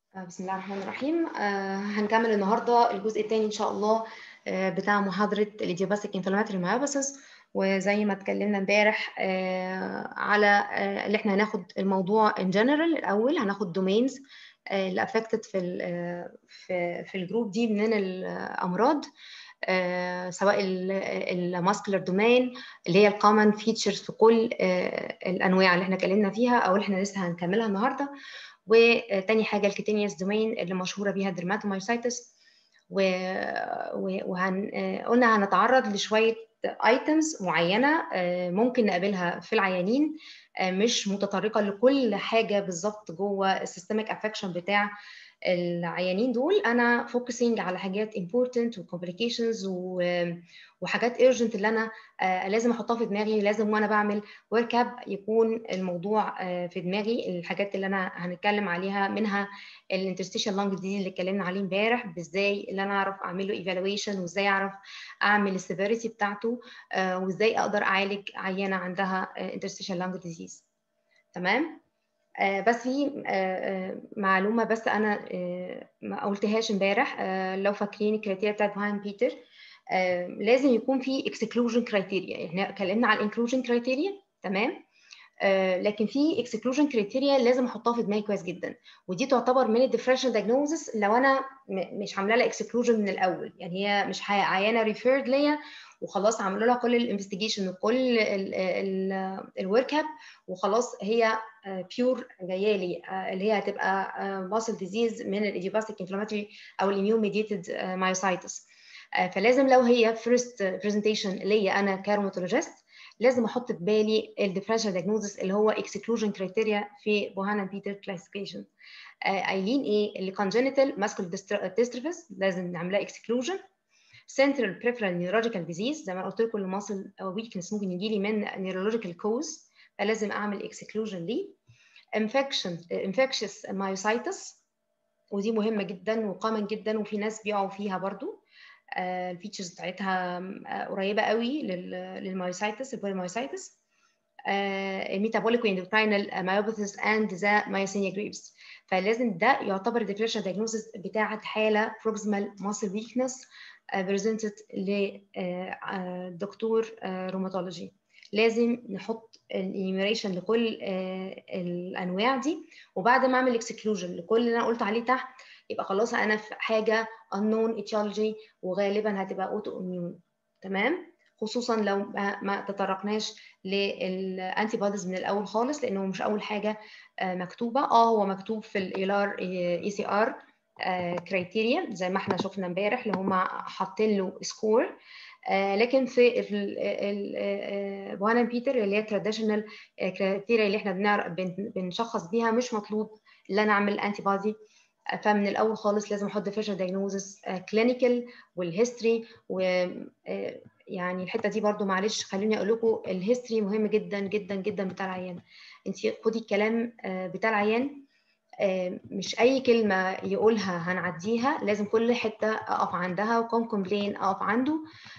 بسم الله الرحمن الرحيم آه، هنكمل النهارده الجزء الثاني ان شاء الله آه، بتاع محاضره الايديوباثيك انفلاماتوري مايوباثيس وزي ما اتكلمنا امبارح آه، على اللي احنا هناخد الموضوع ان جنرال الاول هناخد دومينز اللي افكتد في ال في في الجروب دي من الامراض سواء الماسكولار دومين اللي هي الكومن فيتشرز في كل الانواع اللي احنا اتكلمنا فيها او اللي احنا لسه هنكملها النهارده وتاني حاجه الكيتينيوس دومين اللي مشهوره بيها الدرماتومايسايتس وهن قلنا هنتعرض لشويه ايتمز معينه ممكن نقابلها في العيانين مش متطرقه لكل حاجه بالظبط جوه السيستميك افكشن بتاع العيانين دول انا فوكسنج على حاجات important وكومبليكيشنز وحاجات urgent اللي انا لازم احطها في دماغي لازم وانا بعمل ورك اب يكون الموضوع في دماغي الحاجات اللي انا هنتكلم عليها منها الانترستيشن لانج دي اللي اتكلمنا عليه امبارح بازاي اللي انا اعرف اعمل له ايفالويشن وازاي اعرف اعمل السيفيريتي بتاعته وازاي اقدر اعالج عيانه عندها انترستيشن لانج ديزيز تمام بس في معلومه بس انا ما قلتهاش امبارح لو فاكرين الكريتيريا بتاعت فاين بيتر لازم يكون في اكسكلوجن كرايتيريا احنا اتكلمنا على الانكلوجن كرايتيريا تمام لكن في اكسكلوجن كرايتيريا لازم احطها في دماغي كويس جدا ودي تعتبر من الديفرنشال دايجنوزس لو انا مش عامله لها اكسكلوجن من الاول يعني هي مش عيانه ريفيرد ليا وخلاص عملوا لها كل الانفستيجيشن وكل الورك اب وخلاص هي بيور جايه لي اللي هي هتبقى ماسل ديزيز من الايديوباثيك انفلاماتوري او الاميون ميديتد مايوسايتس فلازم لو هي فيرست برزنتيشن ليا انا كروماتولوجيست لازم احط في بالي الديفرنشال دايجنوزس اللي هو اكسكلوجن كرايتيريا في بوهانا بيتر كلاسيفيكيشن قايلين ايه اللي كونجنتال ماسكول ديستروفيس لازم نعملها اكسكلوجن سنترال بريفرال نيورولوجيكال ديزيز زي ما قلت لكم الماسل ويكنس ممكن يجي لي من نيورولوجيكال كوز فلازم اعمل اكسكلوجن ليه انفكشن انفكشس مايوسايتس ودي مهمه جدا وكومن جدا وفي ناس بيقعوا فيها برضو الفيتشرز بتاعتها قريبه قوي للمايوسايتس البوليمايوسايتس الميتابوليك واندوكراينال مايوباثيس اند ذا مايوسينيا جريفز فلازم ده يعتبر ديفرنشال دايجنوستس بتاعه حاله بروكسيمال ماسل ويكنس بريزنتد لدكتور روماتولوجي لازم نحط الانيميريشن لكل الانواع دي وبعد ما اعمل اكسكلوجن لكل اللي انا قلت عليه تحت يبقى خلاص انا في حاجه unknown etiology وغالبا هتبقى اوتو اميون تمام خصوصا لو ما تطرقناش للانتي بوديز من الاول خالص لانه مش اول حاجه مكتوبه اه هو مكتوب في الايلار اي سي ار كرايتيريا زي ما احنا شفنا امبارح اللي هم حاطين له سكور لكن في بوانا بيتر اللي هي تراديشنال كرايتيريا اللي احنا بنعرف بنشخص بيها مش مطلوب ان انا اعمل انتي بودي فمن الاول خالص لازم احط ديفرنشال دايجنوزس كلينيكال والهيستوري و يعني الحته دي برضو معلش خلوني اقول لكم الهيستوري مهم جدا جدا جدا بتاع العيان انت خدي الكلام بتاع العيان مش اي كلمه يقولها هنعديها لازم كل حته اقف عندها وكم كومبلين اقف عنده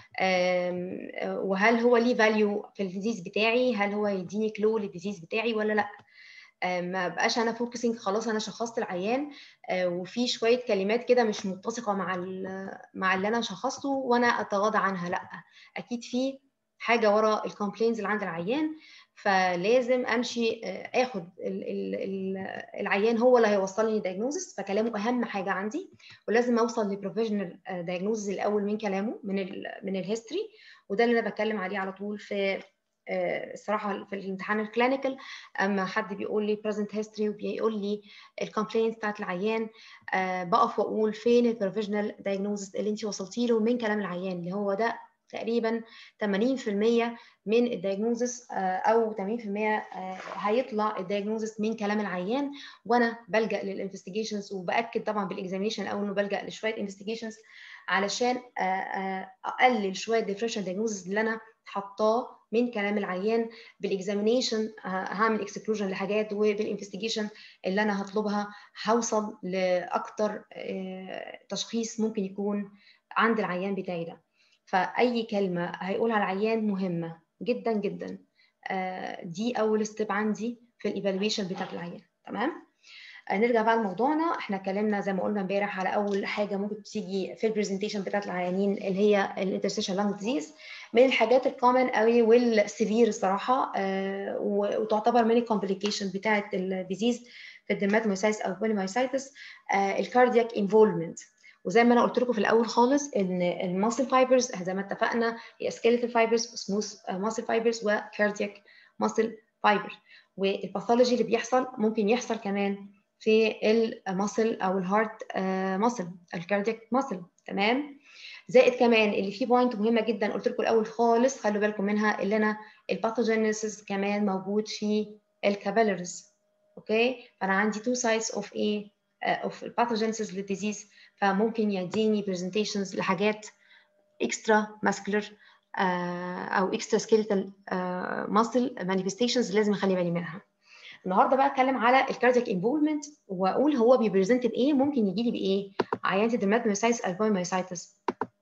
وهل هو ليه فاليو في الديزيز بتاعي هل هو يديني كلو للديزيز بتاعي ولا لا ما بقاش انا فوكسنج خلاص انا شخصت العيان وفي شويه كلمات كده مش متسقه مع مع اللي انا شخصته وانا اتغاضى عنها لا اكيد في حاجه ورا الكومبلينز اللي عند العيان فلازم امشي اخد ال ال ال العيان هو اللي هيوصلني دايجنوزس فكلامه اهم حاجه عندي ولازم اوصل لبروفيشنال دايجنوزس الاول من كلامه من ال من الهيستوري وده اللي انا بتكلم عليه على طول في الصراحه في الامتحان الكلينيكال اما حد بيقول لي بريزنت هيستوري وبيقول لي الكومبلينز بتاعت العيان بقف واقول فين البروفيشنال دايجنوزس اللي انت وصلتي له من كلام العيان اللي هو ده تقريبا 80% من الدايجنوزس او 80% هيطلع الدايجنوزس من كلام العيان وانا بلجا للانفستيجيشنز وباكد طبعا بالاكزامينشن الاول انه بلجا لشويه انفستيجيشنز علشان اقلل شويه ديفرنشال دايجنوزس اللي انا حطاه من كلام العيان بالاكزامينيشن هعمل اكسكلوجن لحاجات وبالانفستيجيشن اللي انا هطلبها هوصل لاكتر تشخيص ممكن يكون عند العيان بتاعي ده فاي كلمه هيقولها العيان مهمه جدا جدا دي اول ستيب عندي في الايفالويشن بتاعت العيان تمام نرجع بقى لموضوعنا احنا اتكلمنا زي ما قلنا امبارح على اول حاجه ممكن تيجي في البرزنتيشن بتاعت العيانين اللي هي الانترستيشن لانج ديزيز من الحاجات الكومن قوي والسيفير الصراحه آه وتعتبر من الكومبليكيشن بتاعت الديزيز في الدرماتومايسايتس او البوليمايسايتس آه الكاردياك انفولفمنت وزي ما انا قلت لكم في الاول خالص ان الماسل فايبرز زي ما اتفقنا هي سكيلتال فايبرز وسموث ماسل فايبرز وكاردياك ماسل فايبر والباثولوجي اللي بيحصل ممكن يحصل كمان في المسل او الهارت مسل الكاردياك مسل تمام زائد كمان اللي فيه بوينت مهمه جدا قلت لكم الاول خالص خلوا بالكم منها اللي انا الباثوجينيسيس كمان موجود في الكابيلاريز اوكي فانا عندي تو سايدز اوف ايه اوف الباثوجينيسيس للديزيز فممكن يديني برزنتيشنز لحاجات اكسترا ماسكولار او اكسترا سكيلتال ماسل مانيفستيشنز لازم اخلي بالي منها النهارده بقى اتكلم على الكاردياك انفولمنت واقول هو بيبريزنت بايه ممكن يجي لي بايه عيانه الدرماتومايسايتس البويمايسايتس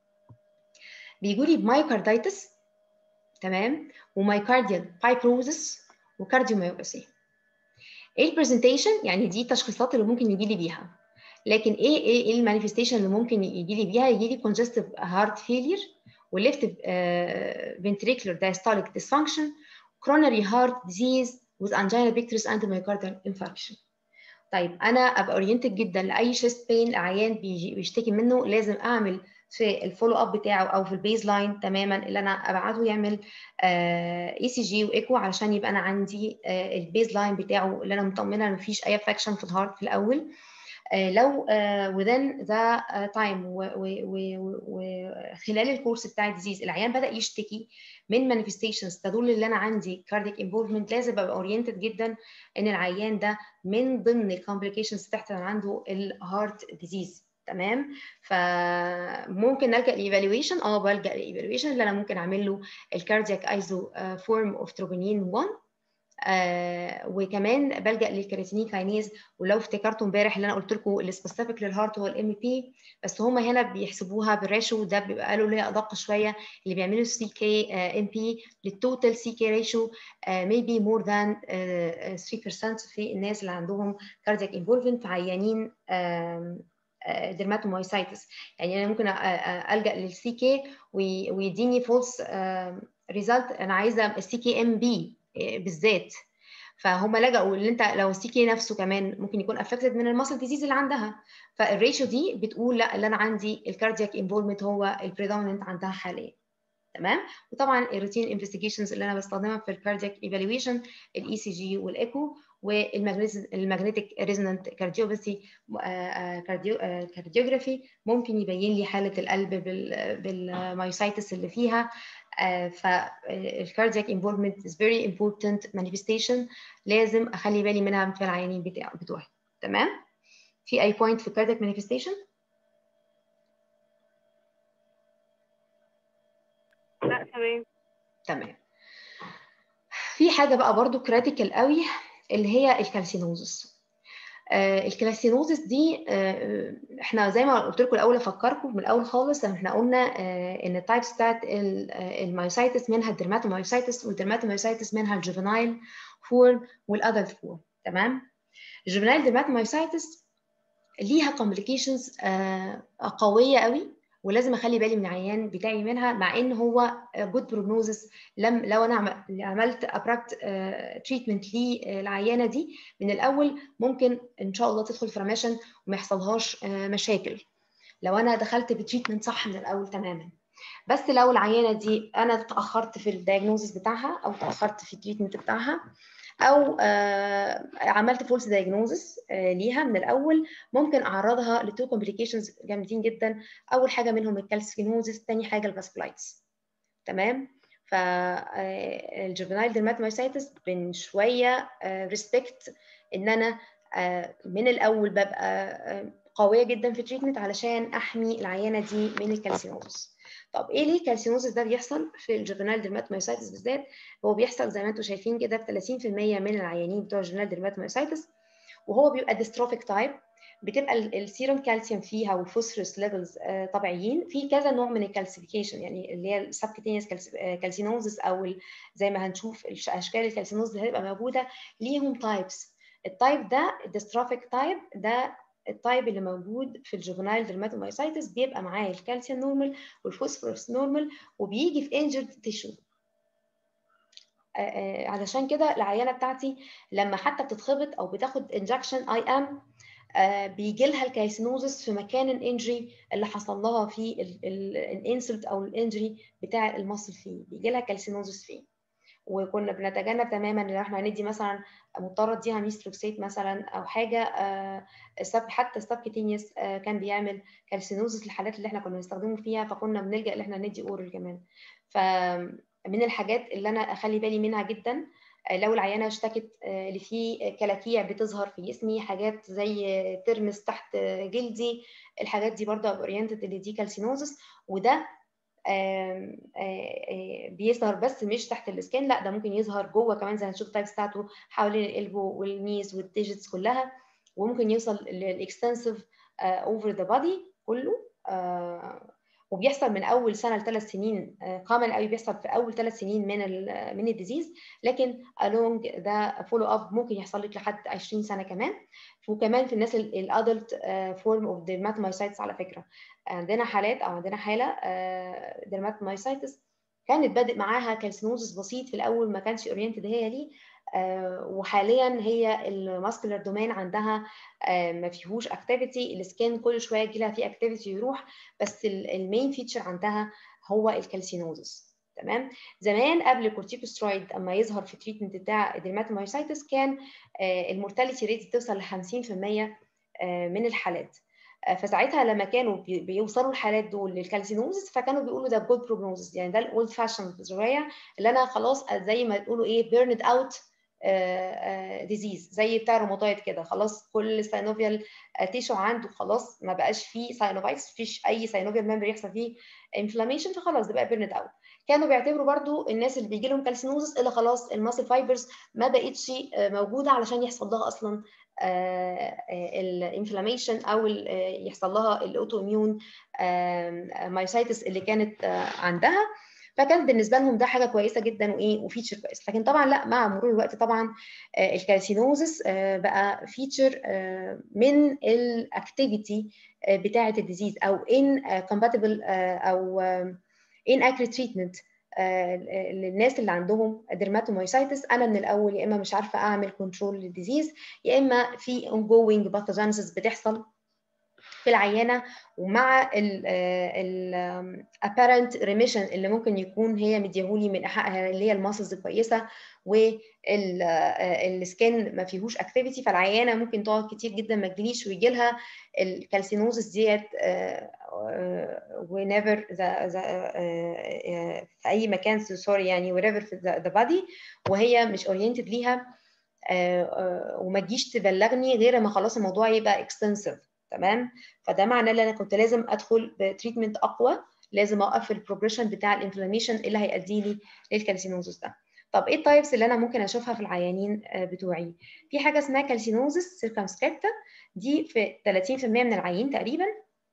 بيجوا لي بمايوكاردايتس تمام ومايكارديال فايبروزس وكارديوميوباثي ايه البرزنتيشن يعني دي التشخيصات اللي ممكن يجي لي بيها لكن ايه ايه ايه المانيفستيشن اللي ممكن يجي لي بيها يجي لي كونجستيف هارت فيلير وليفت ventricular diastolic dysfunction coronary heart disease with angina pectoris and myocardial infarction طيب انا ابقى اورينتد جدا لاي شيست بين عيان بيشتكي منه لازم اعمل في الفولو اب بتاعه او في البيز لاين تماما اللي انا ابعته يعمل اي سي جي وايكو علشان يبقى انا عندي البيز لاين بتاعه اللي انا مطمنه ان مفيش اي افكشن في الهارت في الاول لو within the time وخلال الكورس بتاع الديزيز العيان بدا يشتكي من مانيفستيشنز تدل ان انا عندي كارديك انفولفمنت لازم ابقى اورينتد جدا ان العيان ده من ضمن الكومبليكيشنز تحت عنده الهارت ديزيز تمام فممكن نلجا لايفالويشن اه بلجا لايفالويشن اللي انا ممكن اعمل له الكاردياك ايزو فورم اوف تروبونين 1 آه وكمان بلجا للكرياتينين كاينيز ولو افتكرتوا امبارح اللي انا قلت لكم السبيسيفيك للهارت هو الام بي بس هم هنا بيحسبوها بالريشيو ده بيبقى قالوا ليها ادق شويه اللي بيعملوا السي كي ام بي للتوتال سي كي ريشيو ميبي مور ذان 3% في الناس اللي عندهم كاردياك انفولفنت في عيانين ديرماتومايسايتس يعني انا ممكن الجا للسي كي ويديني فولس ريزلت انا عايزه السي كي ام بي بالذات فهم لجأوا اللي انت لو السي كي نفسه كمان ممكن يكون افكتد من الماسل ديزيز اللي عندها فالريشيو دي بتقول لا اللي انا عندي الكاردياك انفولمنت هو البريدوميننت عندها حاليا تمام وطبعا الروتين انفستيجيشنز اللي انا بستخدمها في الكاردياك ايفالويشن الاي سي جي والايكو والماجنتيك ريزونانت كارديوباثي كارديوجرافي ممكن يبين لي حاله القلب بالمايوسايتس اللي فيها فالكاردياك انفولفمنت is very important manifestation لازم اخلي بالي منها في العيانين بتاع بتوعي تمام في اي بوينت في الكاردياك مانيفستيشن لا تمام تمام في حاجه بقى برضو كريتيكال قوي اللي هي الكالسينوزس آه الكالسينوزس دي آه احنا زي ما قلت لكم الاول افكركم من الاول خالص احنا قلنا آه ان التايبس بتاعت المايوسايتس منها الدرماتومايوسايتس والدرماتومايوسايتس منها الجوفينايل فورم والادلت فورم تمام الجوفينايل درماتومايوسايتس ليها كومبليكيشنز قويه قوي ولازم اخلي بالي من العيان بتاعي منها مع ان هو جود بروجنوزس لم لو انا عملت ابراكت تريتمنت للعيانه دي من الاول ممكن ان شاء الله تدخل في ريميشن وما يحصلهاش مشاكل لو انا دخلت بتريتمنت صح من الاول تماما بس لو العيانه دي انا تاخرت في الدايجنوزس بتاعها او تاخرت في التريتمنت بتاعها او عملت فولس دايجنوزس ليها من الاول ممكن اعرضها لتو كومبليكيشنز جامدين جدا اول حاجه منهم الكالسينوزس ثاني حاجه الفاسكولايتس تمام فالجوفينايل ديرماتومايسايتس من شويه ريسبكت ان انا من الاول ببقى قويه جدا في التريتمنت علشان احمي العيانه دي من الكالسينوزس طب ايه ليه الكالسينوزس ده بيحصل في الجوفينال ديرماتومايسايتس بالذات هو بيحصل زي ما انتم شايفين كده في 30% من العيانين بتوع الجوفينال ديرماتومايسايتس وهو بيبقى ديستروفيك تايب بتبقى السيروم كالسيوم فيها والفوسفورس ليفلز طبيعيين في كذا نوع من الكالسيفيكيشن يعني اللي هي السبكتينيوس كالسينوزس او زي ما هنشوف اشكال الكالسينوز اللي هتبقى موجوده ليهم تايبس التايب ده الديستروفيك تايب ده التايب اللي موجود في الجوفنايل درماتومايسايتس بيبقى معاه الكالسيوم نورمال والفوسفورس نورمال وبيجي في انجرد تيشو علشان كده العيانه بتاعتي لما حتى بتتخبط او بتاخد انجكشن اي ام بيجي لها الكايسينوزس في مكان الانجري اللي حصل لها في الانسلت او الانجري بتاع المصل فيه بيجي لها كالسينوزس فيه وكنا بنتجنب تماما ان احنا هندي مثلا مضطره اديها ميستروكسيت مثلا او حاجه سب حتى السبكتينيوس كان بيعمل كالسينوزس للحالات اللي احنا كنا بنستخدمه فيها فكنا بنلجا ان احنا ندي اورال كمان فمن الحاجات اللي انا اخلي بالي منها جدا لو العيانه اشتكت اللي فيه كلاكيع بتظهر في جسمي حاجات زي ترمس تحت جلدي الحاجات دي برضه اورينتد اللي دي كالسينوزس وده بيظهر بس مش تحت السكين لا ده ممكن يظهر جوه كمان زي ما هنشوف التايبس بتاعته حوالين الالبو والنيز والديجيتس كلها وممكن يوصل للاكستنسيف اوفر ذا بادي كله وبيحصل من اول سنه لثلاث سنين كومن قوي بيحصل في اول ثلاث سنين من ال من الديزيز لكن along ده فولو اب ممكن يحصل لك لحد 20 سنه كمان وكمان في الناس الادلت فورم اوف ديرماتومايسايتس على فكره عندنا حالات او عندنا حاله ديرماتومايسايتس كانت بادئ معاها كالسينوزس بسيط في الاول ما كانش اورينتد هي ليه وحاليا هي الماسكولار دومين عندها ما فيهوش اكتيفيتي السكين كل شويه يجي لها فيه اكتيفيتي يروح بس المين فيتشر عندها هو الكالسينوزس تمام زمان قبل الكورتيكوسترويد اما يظهر في التريتمنت بتاع الدرماتومايسايتس كان المورتاليتي ريت توصل ل 50% من الحالات فساعتها لما كانوا بيوصلوا الحالات دول للكالسينوزس فكانوا بيقولوا ده جود بروجنوزس يعني ده الاولد فاشن شويه اللي انا خلاص زي ما تقولوا ايه بيرند اوت ديزيز زي بتاع الروماتويد كده خلاص كل ساينوفيال تيشو عنده خلاص ما بقاش فيه ساينوفايتس مفيش اي ساينوفيال ممبر يحصل فيه انفلاميشن فخلاص ده بقى بيرند اوت كانوا بيعتبروا برضو الناس اللي بيجي لهم كالسينوزس اللي خلاص الماسل فايبرز ما بقتش موجوده علشان يحصل لها اصلا الانفلاميشن او يحصل لها الاوتو اميون مايوسايتس اللي كانت عندها فكان بالنسبه لهم ده حاجه كويسه جدا وايه وفيتشر كويس لكن طبعا لا مع مرور الوقت طبعا الكالسينوزس بقى فيتشر من الاكتيفيتي بتاعه الديزيز او ان كومباتبل او ان اكريت تريتمنت للناس اللي عندهم ديرماتومايسايتس انا من الاول يا اما مش عارفه اعمل كنترول للديزيز يا اما في ongoing باثوجينيسيس بتحصل في العيانه ومع ال apparent remission اللي ممكن يكون هي مديهولي من احقها اللي هي الماسلز الكويسه والسكين ما فيهوش اكتيفيتي فالعيانه ممكن تقعد كتير جدا ما تجيليش ويجي لها الكالسينوزس ديت whenever the, the, في اي مكان سوري يعني wherever في the body وهي مش oriented ليها وما تجيش تبلغني غير ما خلاص الموضوع يبقى extensive تمام فده معناه ان انا كنت لازم ادخل بتريتمنت اقوى لازم اوقف البروجريشن بتاع الانفلاميشن اللي هيؤدي لي للكالسينوزس ده طب ايه التايبس اللي انا ممكن اشوفها في العيانين بتوعي في حاجه اسمها كالسينوزس سيركمسكريبتا دي في 30% من العيين تقريبا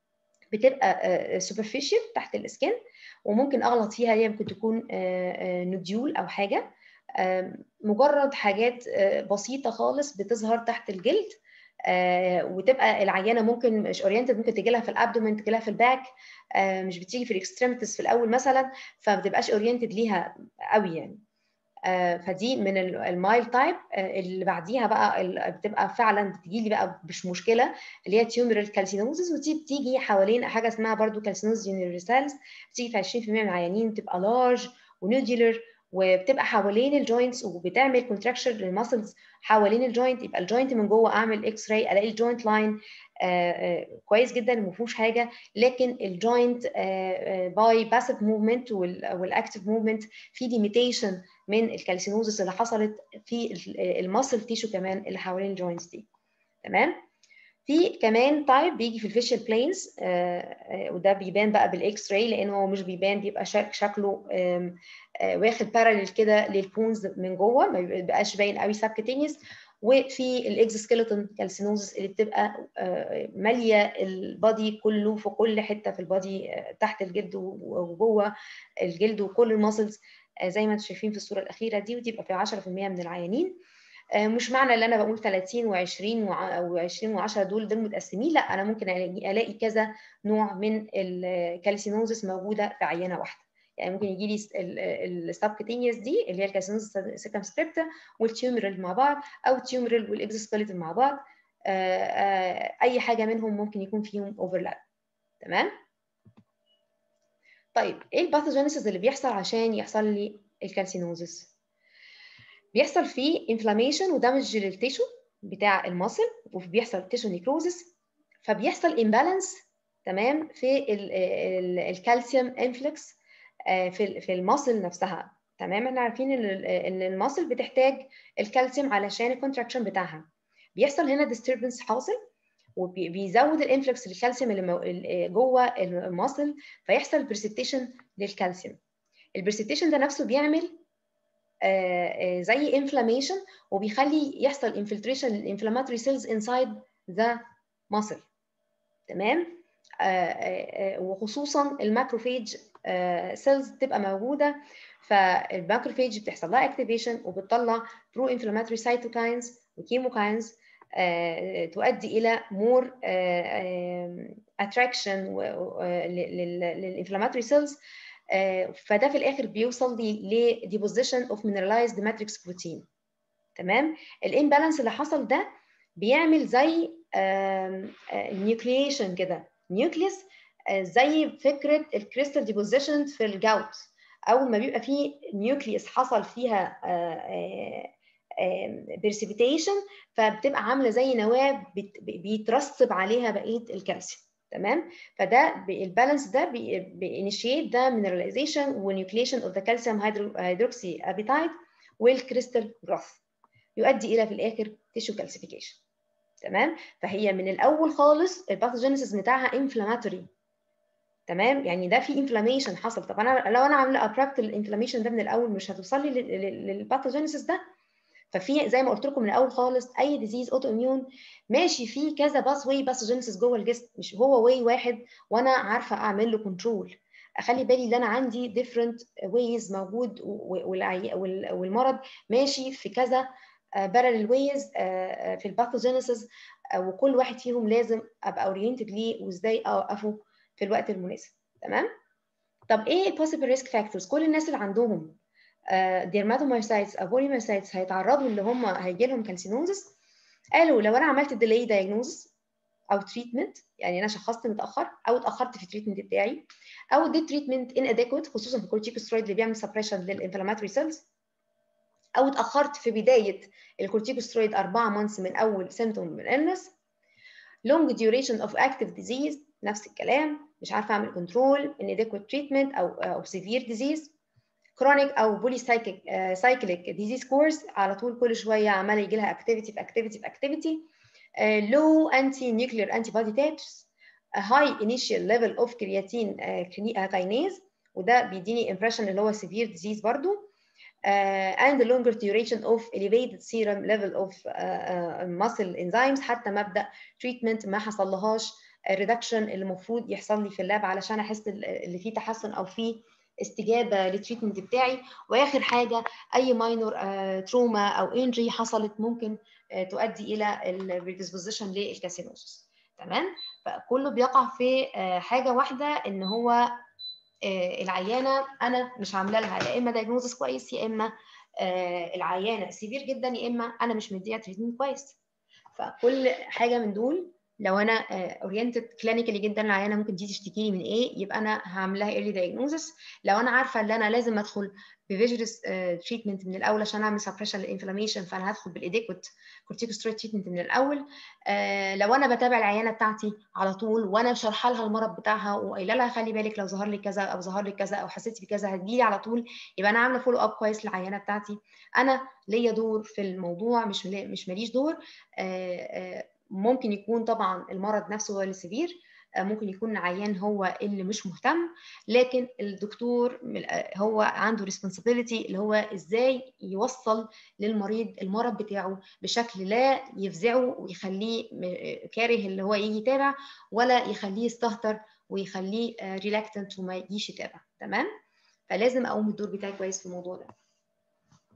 بتبقى سوبرفيشال تحت الاسكن وممكن اغلط فيها هي ممكن تكون نوديول او حاجه مجرد حاجات بسيطه خالص بتظهر تحت الجلد وتبقى العيانه ممكن مش اورينتد ممكن تجي لها في الابدومين تجي لها في الباك مش بتيجي في الاكستريمتس في الاول مثلا فما بتبقاش اورينتد ليها قوي يعني فدي من المايل تايب اللي بعديها بقى بتبقى فعلا بتجي لي بقى مش مشكله اللي هي تيومرال كالسينوزس ودي بتيجي حوالين حاجه اسمها برضو كالسينوز يونيفرسالز بتيجي في 20% من العيانين بتبقى لارج ونوديولر وبتبقى حوالين الجوينتس وبتعمل كونتراكشن للماسلز حوالين الجوينت يبقى الجوينت من جوه اعمل اكس راي الاقي الجوينت لاين كويس جدا ما فيهوش حاجه لكن الجوينت باي باسيف موفمنت والاكتيف موفمنت في ليميتيشن من الكالسينوزس اللي حصلت في الماسل تيشو كمان اللي حوالين الجوينتس دي تمام في كمان تايب بيجي في الفيشل بلينز وده بيبان بقى بالاكس راي لان هو مش بيبان بيبقى شكله واخد باراليل كده للبونز من جوه ما بيبقاش باين قوي سبكتينيوس وفي الاكزوسكيلتون كالسينوزس اللي بتبقى ماليه البادي كله في كل حته في البادي تحت الجلد وجوه الجلد وكل الماسلز زي ما انتم شايفين في الصوره الاخيره دي ودي بيبقى في 10% من العيانين مش معنى ان انا بقول 30 و20 او 20 و10 دول دول متقسمين لا انا ممكن الاقي كذا نوع من الكالسينوزس موجوده في عينه واحده يعني ممكن يجي لي السبكتينيوس دي اللي هي الكالسينوزس سيركمسكريبتا والتيومرال مع بعض او التيومرال والاكزوسكليتون مع بعض اي حاجه منهم ممكن يكون فيهم اوفرلاب تمام طيب ايه الباثوجينيسيس اللي بيحصل عشان يحصل لي الكالسينوزس بيحصل فيه انفلاميشن ودامج للتيشو بتاع المصل وبيحصل تيشو نيكروزس فبيحصل امبالانس تمام في الكالسيوم انفلكس في في المصل نفسها تمام احنا عارفين ان المصل بتحتاج الكالسيوم علشان الكونتراكشن بتاعها بيحصل هنا disturbance حاصل وبيزود الانفلكس للكالسيوم اللي جوه المصل فيحصل برسبتيشن للكالسيوم البرسبتيشن ده نفسه بيعمل زي انفلاميشن وبيخلي يحصل انفلتريشن للانفلاماتوري سيلز انسايد ذا muscle تمام وخصوصا الماكروفيج سيلز تبقى موجوده فالماكروفيج بتحصل لها اكتيفيشن وبتطلع برو انفلاماتوري سايتوكاينز وكيموكاينز تؤدي الى مور اتراكشن للانفلاماتوري سيلز فده في الاخر بيوصل لي لديبوزيشن اوف مينراليزد ماتريكس بروتين تمام الامبالانس اللي حصل ده بيعمل زي نيوكليشن كده نيوكليس زي فكره الكريستال ديبوزيشن في الجوت اول ما بيبقى فيه نيوكليس حصل فيها برسبيتيشن فبتبقى عامله زي نواه بيترسب عليها بقيه الكالسيوم تمام فده البالانس ده بينيشيت ده مينراليزيشن ونيوكليشن اوف ذا كالسيوم هيدروكسي ابيتايد والكريستال جروث يؤدي الى في الاخر تيشو كالسيفيكيشن تمام فهي من الاول خالص الباثوجينيسيس بتاعها انفلاماتوري تمام يعني ده في انفلاميشن حصل طب انا لو انا عامله ابراكت الانفلاميشن ده من الاول مش هتوصل لي للباثوجينيسيس ده ففي زي ما قلت لكم من الاول خالص اي ديزيز اوتو اميون ماشي فيه كذا باس واي باثوجينيسيس جوه الجسم مش هو واي واحد وانا عارفه اعمل له كنترول اخلي بالي ان انا عندي ديفرنت ويز موجود والمرض ماشي في كذا بارل ويز في الباثوجينيسيس وكل واحد فيهم لازم ابقى اورينتد ليه وازاي اوقفه في الوقت المناسب تمام طب ايه البوسيبل ريسك فاكتورز كل الناس اللي عندهم ديرماتومايسايتس او بوليمايسايتس هيتعرضوا اللي هم هيجي لهم كالسينوزس قالوا لو انا عملت ديلي دايجنوزس او تريتمنت يعني انا شخصت متاخر او اتاخرت في التريتمنت بتاعي او اديت تريتمنت ان اديكوت خصوصا في الكورتيكوسترويد اللي بيعمل سبريشن للانفلاماتوري سيلز او اتاخرت في بدايه الكورتيكوسترويد 4 مانثs من اول سيمتوم من النس long duration of active disease نفس الكلام مش عارفه اعمل كنترول ان adequate treatment او او severe disease كرونيك او بولي سايكليك ديزيز كورس على طول كل شويه عماله يجي لها اكتيفيتي في اكتيفيتي في اكتيفيتي لو انتي نيوكلير انتي بودي تاتش هاي انيشال ليفل اوف كرياتين كاينيز وده بيديني امبريشن اللي هو سيفير ديزيز برضو uh, and longer duration of elevated serum level of uh, uh, muscle enzymes حتى مبدا treatment ما حصلهاش الريدكشن اللي المفروض يحصل لي في اللاب علشان احس اللي فيه تحسن او فيه استجابه للتريتمنت بتاعي واخر حاجه اي ماينور تروما او انجري حصلت ممكن تؤدي الى البريدisposition للكاسينوسس تمام فكله بيقع في حاجه واحده ان هو العيانه انا مش عامله لها يا اما دايجنوزس كويس يا اما العيانه سيفير جدا يا اما انا مش مديها تريتمنت كويس فكل حاجه من دول لو انا اورينتد كلينيكالي جدا العيانه ممكن دي تشتكي لي من ايه يبقى انا هعمل لها ايرلي دايجنوزس لو انا عارفه ان انا لازم ادخل بفيجرس تريتمنت من الاول عشان اعمل سبريشن للانفلاميشن فانا هدخل بالاديكوت كورتيكوسترويد تريتمنت من الاول آه لو انا بتابع العيانه بتاعتي على طول وانا شارحه لها المرض بتاعها وقايله لها خلي بالك لو ظهر لي كذا او ظهر لي كذا او حسيتي بكذا هتجيلي على طول يبقى انا عامله فولو اب كويس للعيانه بتاعتي انا ليا دور في الموضوع مش مش ماليش دور آه آه ممكن يكون طبعا المرض نفسه هو السيفير ممكن يكون العيان هو اللي مش مهتم لكن الدكتور هو عنده responsibility اللي هو ازاي يوصل للمريض المرض بتاعه بشكل لا يفزعه ويخليه كاره اللي هو يجي يتابع ولا يخليه يستهتر ويخليه ريلاكتنت وما يجيش يتابع تمام فلازم اقوم الدور بتاعي كويس في الموضوع ده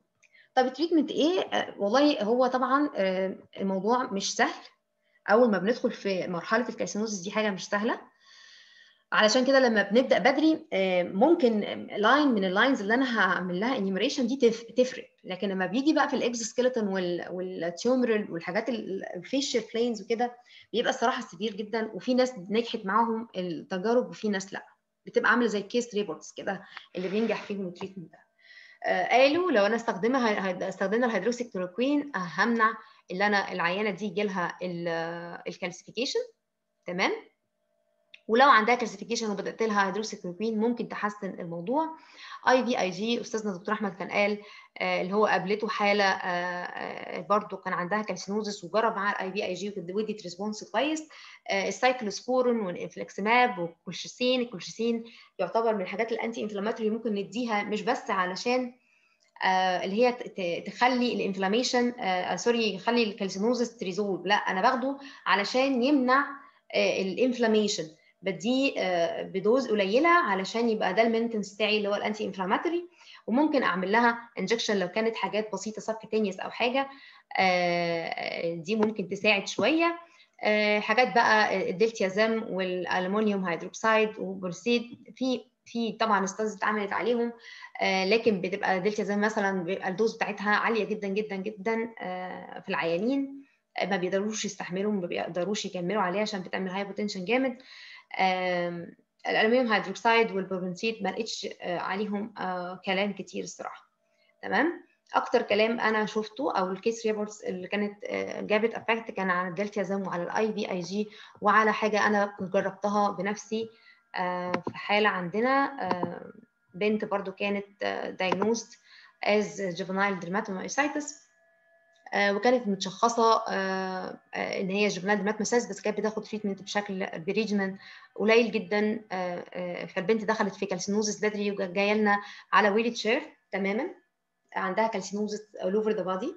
طب التريتمنت ايه آه، والله هو طبعا آه، الموضوع مش سهل اول ما بندخل في مرحله الكالسينوزس دي حاجه مش سهله علشان كده لما بنبدا بدري آه، ممكن لاين من اللاينز اللي انا هعمل لها انيميريشن دي تف- تفرق لكن لما بيجي بقى في الاكزوسكيلتون والتيومرال والحاجات الفيشل بلينز وكده بيبقى الصراحه سيفير جدا وفي ناس نجحت معاهم التجارب وفي ناس لا بتبقى عامله زي الكيس ريبورتس كده اللي بينجح فيهم التريتمنت ده آه، قالوا لو انا استخدمها هي- استخدمنا الهيدروكسيكلوروكوين همنع اللي انا العيانه دي يجي لها الكالسيفيكيشن تمام ولو عندها كالسيفيكيشن وبدات لها هيدروكسيكلوروكوين ممكن تحسن الموضوع اي في اي جي استاذنا دكتور احمد كان قال آه، اللي هو قابلته حاله آه، آه، برضو كان عندها كالسينوزس وجرب معاها الاي في اي جي وديت ريسبونس كويس آه، السايكلوسبورين والانفلكسماب والكولشيسين الكولشيسين يعتبر من الحاجات الانتي انفلاماتوري ممكن نديها مش بس علشان آه، اللي هي ت- ت- تخلي الانفلاميشن سوري يخلي الكالسينوزس تريزولف لا انا باخده علشان يمنع الانفلاميشن بديه آه، بدوز قليله علشان يبقى ده المينتنس بتاعي اللي هو الانتي انفلاماتوري وممكن اعمل لها انجكشن لو كانت حاجات بسيطه سبكتينيوس او حاجه آه، دي ممكن تساعد شويه آه، حاجات بقى الدلتيازام والالومنيوم هيدروكسيد وبورسيد في في طبعا ستادز اتعملت عليهم آه، لكن بتبقى دلتيازام مثلا بيبقى الدوز بتاعتها عاليه جدا جدا جدا آه، في العيانين آه، ما بيقدروش يستحملوا ما بيقدروش يكملوا عليها عشان بتعمل هايبوتنشن جامد آم، الالومنيوم هيدروكسيد والبروبنسيد ما لقيتش آه، عليهم آه، كلام كتير الصراحه تمام اكتر كلام انا شفته او الكيس ريبورتس اللي كانت آه، جابت افكت كان عن الدلتيازام وعلى الاي بي اي جي وعلى حاجه انا كنت جربتها بنفسي آه، في حاله عندنا آه، بنت برضو كانت diagnosed as juvenile dermatomyositis آه، وكانت متشخصه آه، آه، ان هي جبنال درماتوماسيس بس كانت بتاخد تريتمنت بشكل بريجمن قليل جدا آه، آه، فالبنت دخلت في كالسينوزس بدري وجايه لنا على ويل تشير تماما عندها كالسينوزس اول اوفر ذا بادي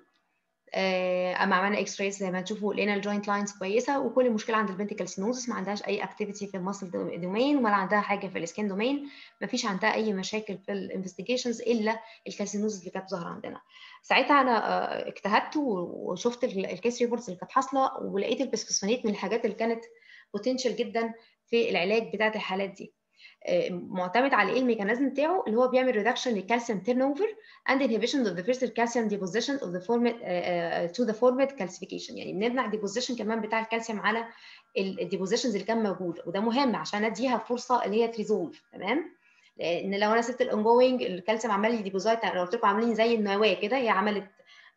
اما عملنا اكس رايز زي ما تشوفوا لقينا الجوينت لاينز كويسه وكل المشكله عند البنت كالسينوزس ما عندهاش اي اكتيفيتي في الماسل دومين ولا عندها حاجه في السكين دومين ما فيش عندها اي مشاكل في الانفستيجيشنز الا الكالسينوزس اللي كانت ظاهره عندنا ساعتها انا آه، اجتهدت وشفت ال- الكيس ريبورتس اللي كانت حاصله ولقيت البسفوسفونات من الحاجات اللي كانت بوتنشال جدا في العلاج بتاعه الحالات دي آه، معتمد على ايه الميكانيزم بتاعه اللي هو بيعمل ريدكشن للكالسيوم تيرن اوفر and inhibition of the first calcium deposition of the format uh, uh, to the format calcification يعني بنمنع deposition كمان بتاع الكالسيوم على الديبوزيشنز اللي كان موجود وده مهم عشان اديها فرصه اللي هي تريزولف تمام لان لو انا سبت الاونجوينج الكالسيوم عمال يديبوزايت انا قلت لكم عاملين زي النواه كده هي عملت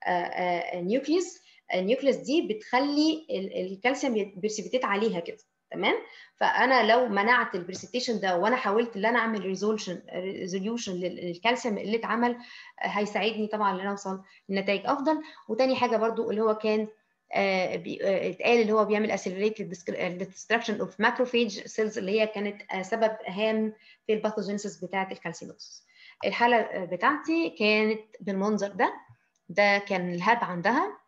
نيوكليس النيوكليس دي بتخلي ال- الكالسيوم بيرسيبيتيت عليها كده تمام فانا لو منعت البريسبتيشن ده وانا حاولت ان انا اعمل ريزولوشن ريزوليوشن للكالسيوم اللي اتعمل آه، هيساعدني طبعا ان انا اوصل لنتائج افضل وتاني حاجه برضو اللي هو كان آه، بي- آه، اتقال اللي هو بيعمل اسيلريت للديستراكشن اوف ماكروفيج سيلز اللي هي كانت آه، سبب هام في الباثوجينيسيس بتاعه الكالسينوسس الحاله آه، بتاعتي كانت بالمنظر ده ده كان الهاب عندها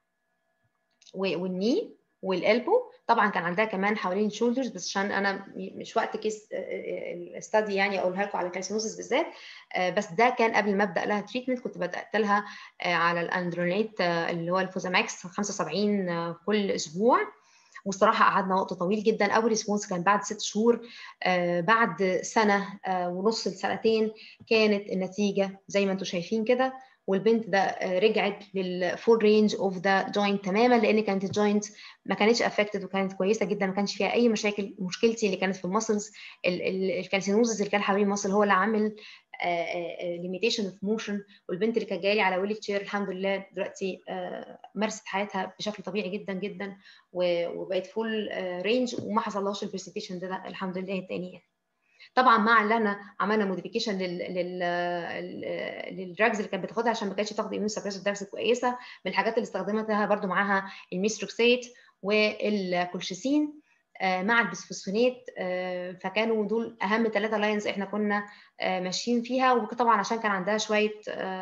و- والني والالبو طبعا كان عندها كمان حوالين الشولدرز بس عشان انا م- مش وقت كيس الاستادي يعني اقولها لكم على الكالسينوسس بالذات آه، بس ده كان قبل ما ابدا لها تريتمنت كنت بدات لها آه، على الاندرونيت آه، اللي هو الفوزاماكس 75 آه، كل اسبوع والصراحه قعدنا وقت طويل جدا اول ريسبونس كان بعد ست شهور آه، بعد سنه آه، ونص لسنتين كانت النتيجه زي ما انتم شايفين كده والبنت ده آه، رجعت للفول رينج اوف ذا جوينت تماما لان كانت الجوينت ما كانتش افكتد وكانت كويسه جدا ما كانش فيها اي مشاكل مشكلتي اللي كانت في المسلز الكالسينوزز اللي كان حوالين المسل هو اللي عامل ليميتيشن اوف موشن والبنت اللي كانت جايه على ويل تشير الحمد لله دلوقتي آه، مارست حياتها بشكل طبيعي جدا جدا و- وبقت فول رينج وما حصلهاش البرسبتيشن ده, ده الحمد لله التاني يعني. طبعا مع اللي انا عملنا موديفيكيشن لل لل للدراجز اللي كانت بتاخدها عشان ما كانتش تاخد ايميون سبريسيف دراجز كويسه من الحاجات اللي استخدمتها برضو معاها الميستروكسيت والكولشيسين آه، مع البسفوسفونات آه، فكانوا دول اهم ثلاثه لاينز احنا كنا آه، ماشيين فيها وطبعا عشان كان عندها شويه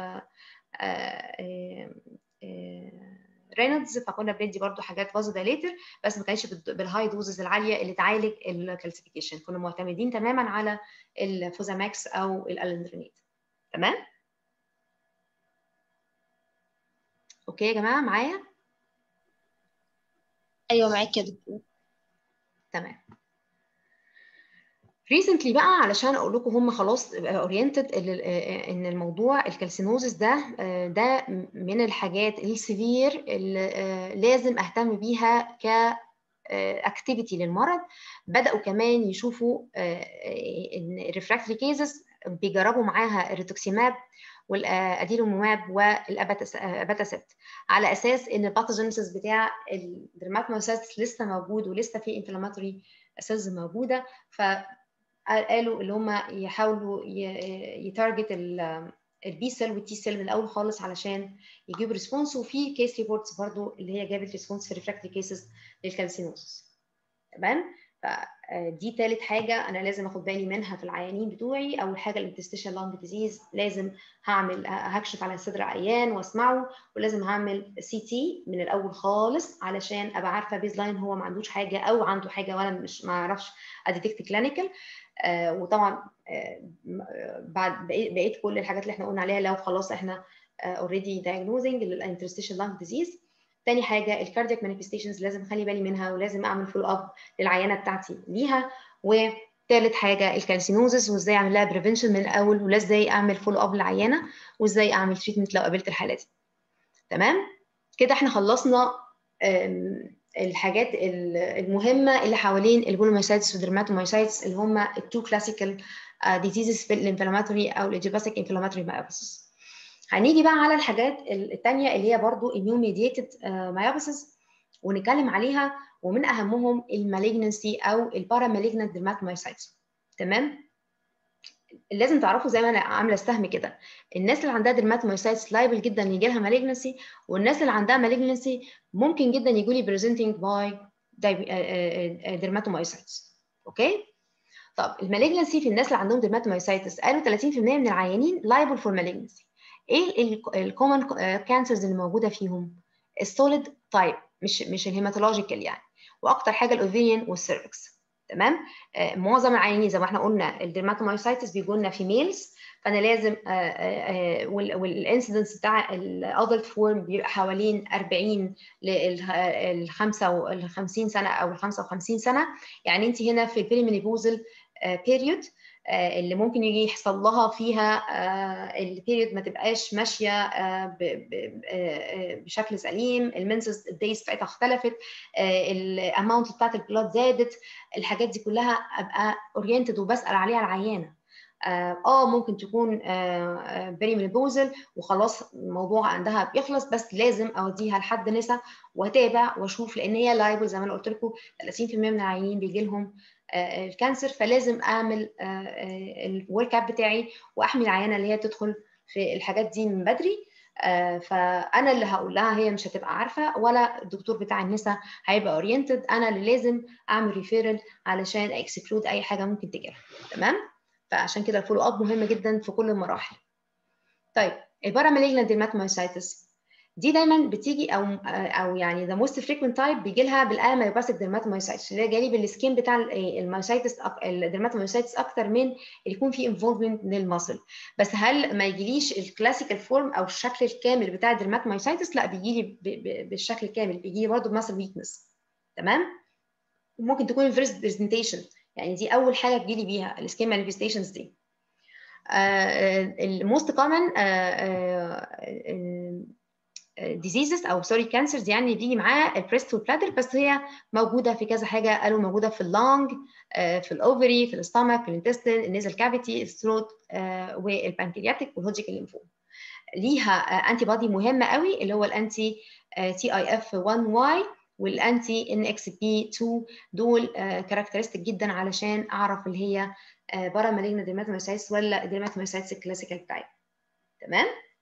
رينودز فكنا بندي برضو حاجات فازو دايليتر بس ما كانتش بالد- بالهاي دوزز العاليه اللي تعالج الكالسيفيكيشن كنا معتمدين تماما على الفوزاماكس او الالندرينيت تمام اوكي يا جماعه معايا ايوه معاك يا دكتور تمام ريسنتلي بقى علشان اقول لكم هم خلاص اورينتد ان الموضوع الكالسينوزس ده ده من الحاجات السيفير اللي لازم اهتم بيها ك اكتيفيتي للمرض بداوا كمان يشوفوا ان الريفراكتري كيسز بيجربوا معاها الريتوكسيماب والاديلوموماب والاباتاسيبت على اساس ان الباثوجينيسيس بتاع الدرماتومايسايتس لسه موجود ولسه في انفلاماتوري سيلز موجوده فقالوا اللي هم يحاولوا يتارجت البي سيل والتي سيل من الاول خالص علشان يجيبوا ريسبونس وفي كيس ريبورتس برضو اللي هي جابت ريسبونس في ريفراكتري كيسز للكالسينوسس تمام فدي ثالث حاجه انا لازم اخد بالي منها في العيانين بتوعي اول حاجه الانتستيشن لانج ديزيز لازم هعمل هكشف على صدر عيان واسمعه ولازم هعمل سي تي من الاول خالص علشان ابقى عارفه بيز لاين هو ما عندوش حاجه او عنده حاجه وانا مش ما اعرفش اديتكت كلينيكال آه وطبعا آه بعد بقيت كل الحاجات اللي احنا قلنا عليها لو خلاص احنا اوريدي دايجنوزنج للانترستيشن لانج ديزيز تاني حاجه الكاردياك مانيفستيشنز لازم اخلي بالي منها ولازم اعمل فول اب للعيانه بتاعتي ليها وثالث حاجه الكالسينوزس وازاي اعمل لها بريفنشن من الاول وازاي اعمل فول اب للعيانه وازاي اعمل تريتمنت لو قابلت الحاله دي تمام كده احنا خلصنا الحاجات المهمه اللي حوالين البولومايسايتس والدرماتومايسايتس اللي هم التو كلاسيكال ديزيزز في الانفلاماتوري او الايديوباثيك انفلاماتوري مايوباثيس هنيجي بقى على الحاجات الثانيه اللي هي برضو immune mediated مايوباثيس ونتكلم عليها ومن اهمهم المالجنسي او البارامالجنت ديرماتومايسايتس تمام لازم تعرفوا زي ما انا عامله السهم كده الناس اللي عندها ديرماتومايسايتس لايبل جدا يجي لها مالجنسي والناس اللي عندها مالجنسي ممكن جدا يجوا لي بريزنتنج باي ديرماتومايسايتس اوكي طب المالجنسي في الناس اللي عندهم ديرماتومايسايتس قالوا 30% من العيانين لايبل فور مالجنسي ايه الكومن كانسرز اللي موجوده فيهم السوليد تايب مش مش الهيماتولوجيكال يعني واكتر حاجه الاوفيريان والسيرفكس تمام آه معظم العيانين زي ما احنا قلنا الديرماتومايسايتس بيجوا لنا في ميلز فانا لازم والانسيدنس بتاع الادلت فورم بيبقى حوالين 40 لل 55 سنه او ال 55 سنه يعني انت هنا في البيريمينيبوزل بيريود اللي ممكن يجي يحصل لها فيها البيريود ما تبقاش ماشيه بشكل سليم المنسس الدايز بتاعتها اختلفت الاماونت بتاعت البلاد زادت الحاجات دي كلها ابقى اورينتد وبسال عليها العيانه اه ممكن تكون بري مينوبوزل وخلاص الموضوع عندها بيخلص بس لازم اوديها لحد نسا واتابع واشوف لان هي لايبل زي ما انا قلت لكم 30% من العيانين بيجي لهم الكانسر فلازم اعمل الورك اب بتاعي واحمي العيانه اللي هي تدخل في الحاجات دي من بدري فانا اللي هقول لها هي مش هتبقى عارفه ولا الدكتور بتاع النساء هيبقى اورينتد انا اللي لازم اعمل ريفيرال علشان اكسكلود اي حاجه ممكن تجيلها تمام فعشان كده الفولو اب مهم جدا في كل المراحل طيب البارامالجنت ديرماتومايسايتس دي دايما بتيجي او او يعني ذا موست فريكوينت تايب بيجي لها بالاميوباثيك ديرماتومايسايتس اللي هي جالي بالسكين بتاع المايسايتس الديرماتومايسايتس اكتر من اللي يكون فيه انفولفمنت للمصل بس هل ما يجيليش الكلاسيكال فورم او الشكل الكامل بتاع الديرماتومايسايتس لا بيجي لي بالشكل الكامل بيجي لي برضه بمصل ويكنس تمام ممكن تكون الفيرست برزنتيشن يعني دي اول حاجه تجيلي بيها السكين مانيفستيشنز دي الموست كومن ديزيزز او سوري كانسرز يعني بيجي معاه البريست والبلادر بس هي موجوده في كذا حاجه قالوا موجوده في اللونج في الاوفري في الاستامك في الانتستين النيزل كافيتي الثروت والبانكرياتيك والهوجيك الليمفوم ليها انتي بودي مهمه قوي اللي هو الانتي تي اي اف 1 واي والانتي ان اكس بي 2 دول كاركترستيك جدا علشان اعرف اللي هي بارا مالجنا ديرماتومايسايتس ولا ديرماتومايسايتس الكلاسيكال تايب تمام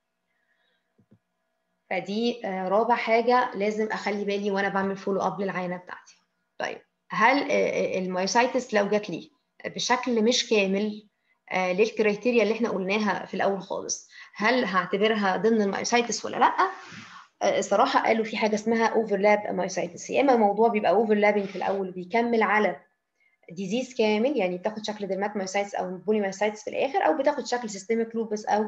فدي رابع حاجه لازم اخلي بالي وانا بعمل فولو اب للعينه بتاعتي طيب هل المايوسايتس لو جات لي بشكل مش كامل للكريتيريا اللي احنا قلناها في الاول خالص هل هعتبرها ضمن المايوسايتس ولا لا الصراحه قالوا في حاجه اسمها اوفرلاب مايوسايتس يا اما الموضوع بيبقى اوفرلابنج في الاول بيكمل على ديزيز كامل يعني بتاخد شكل ديرماتومايسايتس او بوليمايسايتس في الاخر او بتاخد شكل سيستميك لوبس او